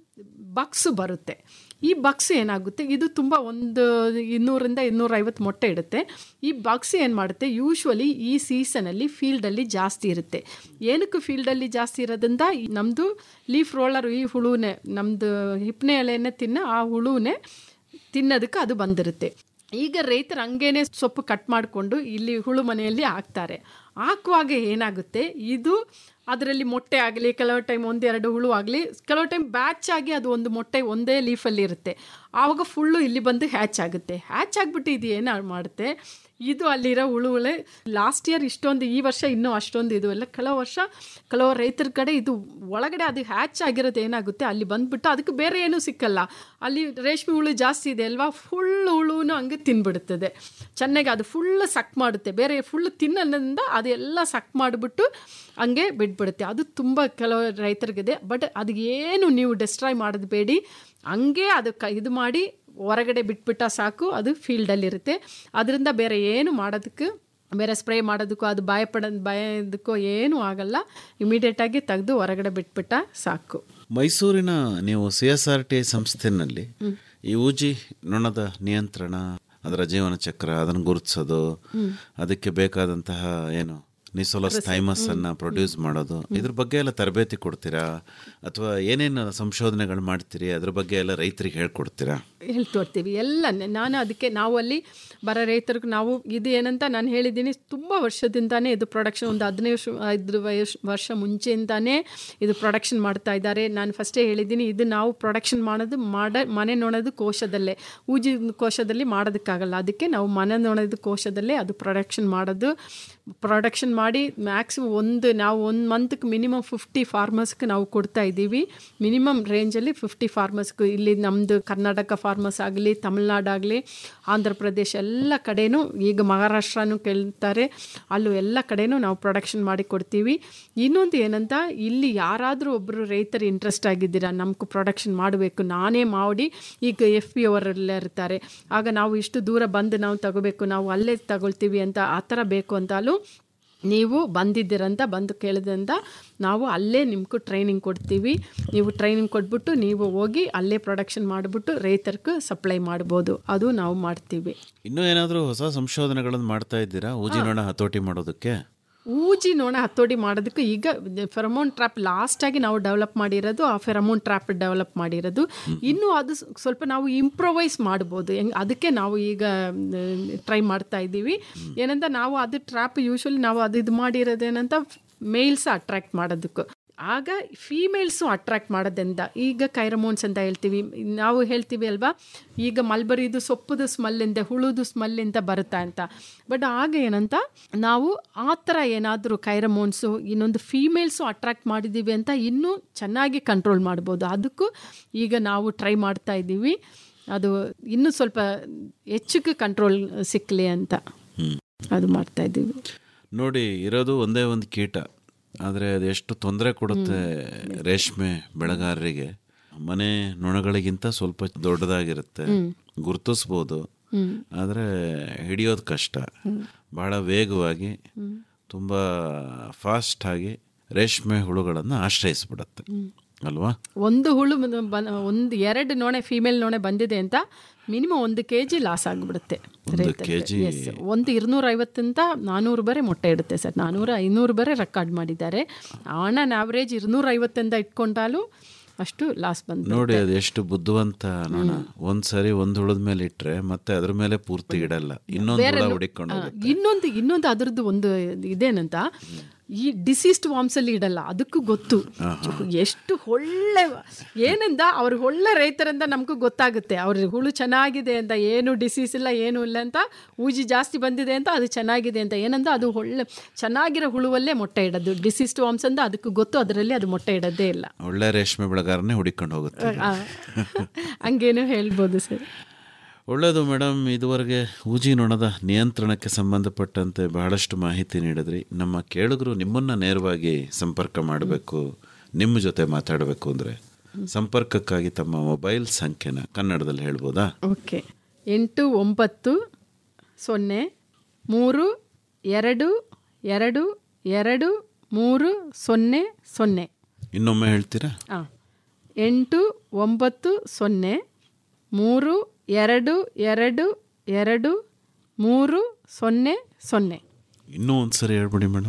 ಬಕ್ಸು ಬರುತ್ತೆ ಈ ಬಕ್ಸ್ ಏನಾಗುತ್ತೆ ಇದು ತುಂಬ ಒಂದು ಇನ್ನೂರಿಂದ ಇನ್ನೂರೈವತ್ತು ಮೊಟ್ಟೆ ಇಡುತ್ತೆ ಈ ಬಕ್ಸ್ ಏನು ಮಾಡುತ್ತೆ ಯೂಶ್ವಲಿ ಈ ಸೀಸನಲ್ಲಿ ಫೀಲ್ಡಲ್ಲಿ ಜಾಸ್ತಿ ಇರುತ್ತೆ ಏನಕ್ಕೆ ಫೀಲ್ಡಲ್ಲಿ ಜಾಸ್ತಿ ಇರೋದ್ರಿಂದ ನಮ್ಮದು ಲೀಫ್ ರೋಲರ್ ಈ ಹುಳುನೇ ನಮ್ಮದು ಹಿಪ್ನೆ ಎಲೆನೇ ತಿನ್ನ ಆ ಹುಳುನೇ ತಿನ್ನೋದಕ್ಕೆ ಅದು ಬಂದಿರುತ್ತೆ ಈಗ ರೈತರು ಹಂಗೇನೆ ಸೊಪ್ಪು ಕಟ್ ಮಾಡಿಕೊಂಡು ಇಲ್ಲಿ ಹುಳು ಮನೆಯಲ್ಲಿ ಹಾಕ್ತಾರೆ ಹಾಕುವಾಗ ಏನಾಗುತ್ತೆ ಇದು ಅದರಲ್ಲಿ ಮೊಟ್ಟೆ ಆಗಲಿ ಕೆಲವು ಟೈಮ್ ಒಂದೆರಡು ಹುಳು ಆಗಲಿ ಕೆಲವು ಟೈಮ್ ಬ್ಯಾಚ್ ಆಗಿ ಅದು ಒಂದು ಮೊಟ್ಟೆ ಒಂದೇ ಲೀಫಲ್ಲಿ ಇರುತ್ತೆ ಆವಾಗ ಫುಲ್ಲು ಇಲ್ಲಿ ಬಂದು ಹ್ಯಾಚ್ ಆಗುತ್ತೆ ಹ್ಯಾಚ್ ಆಗಿಬಿಟ್ಟು ಇದು ಏನು ಮಾಡುತ್ತೆ ಇದು ಅಲ್ಲಿರೋ ಹುಳುಗಳೇ ಲಾಸ್ಟ್ ಇಯರ್ ಇಷ್ಟೊಂದು ಈ ವರ್ಷ ಇನ್ನೂ ಅಷ್ಟೊಂದು ಇದು ಎಲ್ಲ ಕೆಲವು ವರ್ಷ ಕೆಲವು ರೈತರ ಕಡೆ ಇದು ಒಳಗಡೆ ಅದು ಹ್ಯಾಚ್ ಆಗಿರೋದು ಏನಾಗುತ್ತೆ ಅಲ್ಲಿ ಬಂದ್ಬಿಟ್ಟು ಅದಕ್ಕೆ ಬೇರೆ ಏನೂ ಸಿಕ್ಕಲ್ಲ ಅಲ್ಲಿ ರೇಷ್ಮೆ ಹುಳು ಜಾಸ್ತಿ ಇದೆ ಅಲ್ವಾ ಫುಲ್ ಹುಳುನು ಹಂಗೆ ತಿನ್ಬಿಡುತ್ತದೆ ಚೆನ್ನಾಗಿ ಅದು ಫುಲ್ ಸಕ್ ಮಾಡುತ್ತೆ ಬೇರೆ ಫುಲ್ ತಿನ್ನೋದ್ರಿಂದ ಅದೆಲ್ಲ ಸಕ್ ಮಾಡಿಬಿಟ್ಟು ಹಂಗೆ ಬಿಟ್ಬಿಡುತ್ತೆ ಅದು ತುಂಬ ಕೆಲವು ರೈತರಿಗಿದೆ ಬಟ್ ಅದು ಏನು ನೀವು ಡಿಸ್ಟ್ರಾಯ್ ಮಾಡೋದು ಬೇಡಿ ಹಂಗೆ ಅದು ಕ ಇದು ಮಾಡಿ ಹೊರಗಡೆ ಬಿಟ್ಬಿಟ್ಟ ಸಾಕು ಅದು ಫೀಲ್ಡಲ್ಲಿರುತ್ತೆ ಅದರಿಂದ ಬೇರೆ ಏನು ಮಾಡೋದಕ್ಕೆ ಬೇರೆ ಸ್ಪ್ರೇ ಮಾಡೋದಕ್ಕೋ ಅದು ಭಯಪಡ ಭಯದಕ್ಕೋ ಏನೂ ಆಗಲ್ಲ ಇಮಿಡಿಯೇಟಾಗಿ ತೆಗೆದು ಹೊರಗಡೆ ಬಿಟ್ಬಿಟ್ಟ ಸಾಕು
ಮೈಸೂರಿನ ನೀವು ಸಿ ಎಸ್ ಆರ್ ಟಿ ಸಂಸ್ಥೆನಲ್ಲಿ ಈ ಊಜಿ ನೊಣದ ನಿಯಂತ್ರಣ ಅದರ ಜೀವನ ಚಕ್ರ ಅದನ್ನು ಗುರುತಿಸೋದು ಅದಕ್ಕೆ ಬೇಕಾದಂತಹ ಏನು ನಿಸೋಲಸ್ ಥೈಮಸ್ ಅನ್ನ ಪ್ರೊಡ್ಯೂಸ್ ಮಾಡೋದು ಇದ್ರ ಬಗ್ಗೆ ಎಲ್ಲ ತರಬೇತಿ ಕೊಡ್ತೀರಾ ಅಥವಾ ಏನೇನು ಸಂಶೋಧನೆಗಳು ಮಾಡ್ತೀರಿ ಅದ್ರ ಬಗ್ಗೆ ಎಲ್ಲ ರೈತರಿಗೆ ಹೇಳ್ಕೊಡ್ತೀರಾ
ಹೇಳ್ತೋಡ್ತೀವಿ ಎಲ್ಲ ನಾನು ಅದಕ್ಕೆ ನಾವು ಅಲ್ಲಿ ಬರೋ ರೈತರಿಗೆ ನಾವು ಇದು ಏನಂತ ನಾನು ಹೇಳಿದ್ದೀನಿ ತುಂಬ ವರ್ಷದಿಂದಾನೇ ಇದು ಪ್ರೊಡಕ್ಷನ್ ಒಂದು ಹದಿನೈದು ವರ್ಷ ಐದು ವಯಸ್ ವರ್ಷ ಮುಂಚೆಯಿಂದಾನೇ ಇದು ಪ್ರೊಡಕ್ಷನ್ ಮಾಡ್ತಾ ಇದ್ದಾರೆ ನಾನು ಫಸ್ಟೇ ಹೇಳಿದ್ದೀನಿ ಇದು ನಾವು ಪ್ರೊಡಕ್ಷನ್ ಮಾಡೋದು ಮಾಡ ಮನೆ ನೋಡೋದು ಕೋಶದಲ್ಲೇ ಊಜಿ ಕೋಶದಲ್ಲಿ ಮಾಡೋದಕ್ಕಾಗಲ್ಲ ಅದಕ್ಕೆ ನಾವು ಮನೆ ನೋಡೋದು ಕೋಶದಲ್ಲೇ ಅದು ಪ್ರೊಡಕ್ಷನ್ ಮಾಡೋದು ಪ್ರೊಡಕ್ಷನ್ ಮಾಡಿ ಮ್ಯಾಕ್ಸಿಮಮ್ ಒಂದು ನಾವು ಒಂದು ಮಂತ್ಗೆ ಮಿನಿಮಮ್ ಫಿಫ್ಟಿ ಫಾರ್ಮರ್ಸ್ಗೆ ನಾವು ಕೊಡ್ತಾ ಇದ್ದೀವಿ ಮಿನಿಮಮ್ ರೇಂಜಲ್ಲಿ ಫಿಫ್ಟಿ ಫಾರ್ಮರ್ಸ್ಗೆ ಇಲ್ಲಿ ನಮ್ಮದು ಕರ್ನಾಟಕ ಫಾರ್ಮರ್ಸ್ ಆಗಲಿ ತಮಿಳ್ನಾಡಾಗಲಿ ಆಂಧ್ರ ಪ್ರದೇಶ ಎಲ್ಲ ಕಡೆನೂ ಈಗ ಮಹಾರಾಷ್ಟ್ರನೂ ಕೇಳ್ತಾರೆ ಅಲ್ಲೂ ಎಲ್ಲ ಕಡೆನೂ ನಾವು ಪ್ರೊಡಕ್ಷನ್ ಮಾಡಿ ಕೊಡ್ತೀವಿ ಇನ್ನೊಂದು ಏನಂತ ಇಲ್ಲಿ ಯಾರಾದರೂ ಒಬ್ಬರು ರೈತರು ಇಂಟ್ರೆಸ್ಟ್ ಆಗಿದ್ದೀರಾ ನಮ್ಗೆ ಪ್ರೊಡಕ್ಷನ್ ಮಾಡಬೇಕು ನಾನೇ ಮಾಡಿ ಈಗ ಎಫ್ ಪಿ ಅವರೆಲ್ಲ ಇರ್ತಾರೆ ಆಗ ನಾವು ಇಷ್ಟು ದೂರ ಬಂದು ನಾವು ತಗೋಬೇಕು ನಾವು ಅಲ್ಲೇ ತಗೊಳ್ತೀವಿ ಅಂತ ಆ ಥರ ಬೇಕು ಅಂತ ಅಲ್ಲೂ ನೀವು ಬಂದಿದ್ದೀರಂತ ಬಂದು ಕೇಳಿದ್ರಿಂದ ನಾವು ಅಲ್ಲೇ ನಿಮ್ಗೆ ಟ್ರೈನಿಂಗ್ ಕೊಡ್ತೀವಿ ನೀವು ಟ್ರೈನಿಂಗ್ ಕೊಟ್ಬಿಟ್ಟು ನೀವು ಹೋಗಿ ಅಲ್ಲೇ ಪ್ರೊಡಕ್ಷನ್ ಮಾಡಿಬಿಟ್ಟು ರೈತರಿಗೆ ಸಪ್ಲೈ ಮಾಡ್ಬೋದು ಅದು ನಾವು ಮಾಡ್ತೀವಿ
ಇನ್ನೂ ಏನಾದರೂ ಹೊಸ ಸಂಶೋಧನೆಗಳನ್ನು ಮಾಡ್ತಾ ಇದ್ದೀರಾ ಊಜಿ ನೊಣ ಹತೋಟಿ ಮಾಡೋದಕ್ಕೆ
ಊಜಿ ನೋಣ ಹತೋಟಿ ಮಾಡೋದಕ್ಕೆ ಈಗ ಫೆರಮೋನ್ ಟ್ರ್ಯಾಪ್ ಲಾಸ್ಟಾಗಿ ನಾವು ಡೆವಲಪ್ ಮಾಡಿರೋದು ಆ ಫೆರಮೋನ್ ಟ್ರ್ಯಾಪ್ ಡೆವಲಪ್ ಮಾಡಿರೋದು ಇನ್ನು ಅದು ಸ್- ಸ್ವಲ್ಪ ನಾವು ಇಂಪ್ರೊವೈಸ್ ಮಾಡ್ಬೋದು ಹೆಂಗ್ ಅದಕ್ಕೆ ನಾವು ಈಗ ಟ್ರೈ ಮಾಡ್ತಾ ಇದ್ದೀವಿ ಏನಂತ ನಾವು ಅದು ಟ್ರ್ಯಾಪ್ ಯೂಶ್ವಲಿ ನಾವು ಅದು ಇದು ಮಾಡಿರೋದೇನಂತ ಮೇಲ್ಸ್ ಅಟ್ರಾಕ್ಟ್ ಮಾಡೋದಕ್ಕೆ ಆಗ ಫೀಮೇಲ್ಸು ಅಟ್ರಾಕ್ಟ್ ಮಾಡೋದ್ರಿಂದ ಈಗ ಕೈರಮೋನ್ಸ್ ಅಂತ ಹೇಳ್ತೀವಿ ನಾವು ಹೇಳ್ತೀವಿ ಅಲ್ವಾ ಈಗ ಮಲ್ಬರಿದು ಸೊಪ್ಪುದು ಸ್ಮೆಲ್ಲಿಂದ ಹುಳುದು ಸ್ಮೆಲ್ಲಿಂದ ಬರುತ್ತಾ ಅಂತ ಬಟ್ ಆಗ ಏನಂತ ನಾವು ಆ ಥರ ಏನಾದರೂ ಕೈರಮೋನ್ಸು ಇನ್ನೊಂದು ಫೀಮೇಲ್ಸು ಅಟ್ರಾಕ್ಟ್ ಮಾಡಿದ್ದೀವಿ ಅಂತ ಇನ್ನೂ ಚೆನ್ನಾಗಿ ಕಂಟ್ರೋಲ್ ಮಾಡ್ಬೋದು ಅದಕ್ಕೂ ಈಗ ನಾವು ಟ್ರೈ ಮಾಡ್ತಾ ಇದ್ದೀವಿ ಅದು ಇನ್ನೂ ಸ್ವಲ್ಪ ಹೆಚ್ಚಿಗೆ ಕಂಟ್ರೋಲ್ ಸಿಕ್ಕಲಿ ಅಂತ ಅದು ಮಾಡ್ತಾ ಇದ್ದೀವಿ
ನೋಡಿ ಇರೋದು ಒಂದೇ ಒಂದು ಕೀಟ ಆದರೆ ಅದು ಎಷ್ಟು ತೊಂದರೆ ಕೊಡುತ್ತೆ ರೇಷ್ಮೆ ಬೆಳೆಗಾರರಿಗೆ ಮನೆ ನೊಣಗಳಿಗಿಂತ ಸ್ವಲ್ಪ ದೊಡ್ಡದಾಗಿರುತ್ತೆ ಗುರುತಿಸ್ಬೋದು ಆದರೆ ಹಿಡಿಯೋದು ಕಷ್ಟ ಬಹಳ ವೇಗವಾಗಿ ತುಂಬ ಫಾಸ್ಟಾಗಿ ರೇಷ್ಮೆ ಹುಳುಗಳನ್ನು ಆಶ್ರಯಿಸ್ಬಿಡುತ್ತೆ ಅಲ್ವಾ
ಒಂದು ಹುಳು ಬಂದು- ಬನ್- ಒಂದು ಎರಡು ನೊಣೆ ಫೀಮೇಲ್ ನೊಣೆ ಬಂದಿದೆ ಅಂತ ಮಿನಿಮಮ್ ಒಂದು ಕೆ ಜಿ ಲಾಸ್ ಆಗಿಬಿಡುತ್ತೆ
ಒಂದು kg?
ಒಂದು ഇരുന്നൂರ ಐವತ್ತಿಂದ ನಾನ್ನೂರು ಬರೆ ಮೊಟ್ಟೆ ಇಡುತ್ತೆ ಸರ್ ನಾನ್ನೂರ ಐನೂರು ಬರೆ ರೆಕಾರ್ಡ್ ಮಾಡಿದ್ದಾರೆ ಆನ್ ಆನ್ ಆವ್ರೇಜ್ ഇരുന്നೂರ ಐವತ್ತಿಂದ ಇಟ್ಕೊಂಡಾಲು ಅಷ್ಟು ಲಾಸ್ ಬಂದು
ನೋಡಿ ಅದು ಎಷ್ಟು ಬುದ್ಧಿವಂತ ನೋಣ ಒಂದ್ ಸರಿ ಒಂದ್ ಹುಳದ ಮೇಲೆ ಇಟ್ರೆ ಮತ್ತೆ ಅದ್ರ ಮೇಲೆ ಪೂರ್ತಿ ಇಡಲ್ಲ ಇನ್ನೊಂದು ಹುಳ ಹುಡಿಕೊಂಡು
ಆ, ಇನ್ನೊಂದು ಇನ್ನೊಂದು ಅದ್ರದ್ದು ಒಂದು ಇದೇನಂತ ಈ ಡಿಸೀಸ್ಡ್ ವಾಮ್ಸಲ್ಲಿ ಇಡಲ್ಲ ಅದಕ್ಕೂ ಗೊತ್ತು ಎಷ್ಟು ಒಳ್ಳೆ ಏನಂದ ಅವ್ರಿಗೆ ಒಳ್ಳೆ ರೈತರಿಂದ ನಮಗೂ ಗೊತ್ತಾಗುತ್ತೆ ಅವ್ರ ಹುಳು ಚೆನ್ನಾಗಿದೆ ಅಂತ ಏನು ಡಿಸೀಸ್ ಇಲ್ಲ ಏನು ಇಲ್ಲ ಅಂತ ಊಜಿ ಜಾಸ್ತಿ ಬಂದಿದೆ ಅಂತ ಅದು ಚೆನ್ನಾಗಿದೆ ಅಂತ ಏನಂದ ಅದು ಒಳ್ಳೆ ಚೆನ್ನಾಗಿರೋ ಹುಳುವಲ್ಲೇ ಮೊಟ್ಟೆ ಇಡೋದು ಡಿಸೀಸ್ಡ್ ವಾಮ್ಸ್ ಅಂತ ಅದಕ್ಕೂ ಗೊತ್ತು ಅದರಲ್ಲಿ ಅದು ಮೊಟ್ಟೆ ಇಡೋದೇ ಇಲ್ಲ
ಒಳ್ಳೆ ರೇಷ್ಮೆ ಬೆಳೆಗಾರನೇ ಹುಡಿಕೊಂಡು ಹೋಗುತ್ತೆ
ಆ, ಹಂಗೇನು ಹೇಳ್ಬೋದು ಸರ್
ಒಳ್ಳೆಯದು ಮೇಡಮ್ ಇದುವರೆಗೆ ಊಜಿ ನೊಣದ ನಿಯಂತ್ರಣಕ್ಕೆ ಸಂಬಂಧಪಟ್ಟಂತೆ ಬಹಳಷ್ಟು ಮಾಹಿತಿ ನೀಡಿದ್ರಿ ನಮ್ಮ ಕೇಳುಗರು ನಿಮ್ಮನ್ನು ನೇರವಾಗಿ ಸಂಪರ್ಕ ಮಾಡಬೇಕು ನಿಮ್ಮ ಜೊತೆ ಮಾತಾಡಬೇಕು ಅಂದರೆ ಸಂಪರ್ಕಕ್ಕಾಗಿ ತಮ್ಮ ಮೊಬೈಲ್ ಸಂಖ್ಯೆನ ಕನ್ನಡದಲ್ಲಿ ಹೇಳ್ಬೋದಾ
ಓಕೆ ಎಂಟು ಒಂಬತ್ತು ಸೊನ್ನೆ ಮೂರು ಎರಡು ಎರಡು ಎರಡು ಮೂರು ಸೊನ್ನೆ ಸೊನ್ನೆ
ಇನ್ನೊಮ್ಮೆ ಹೇಳ್ತೀರಾ
ಹಾಂ ಎಂಟು ಒಂಬತ್ತು ಸೊನ್ನೆ ಮೂರು ಎರಡು ಎರಡು ಎರಡು ಮೂರು ಸೊನ್ನೆ ಸೊನ್ನೆ
ಇನ್ನೂ ಒಂದು ಸರಿ ಹೇಳ್ಬಿಡಿ ಮೇಡಮ್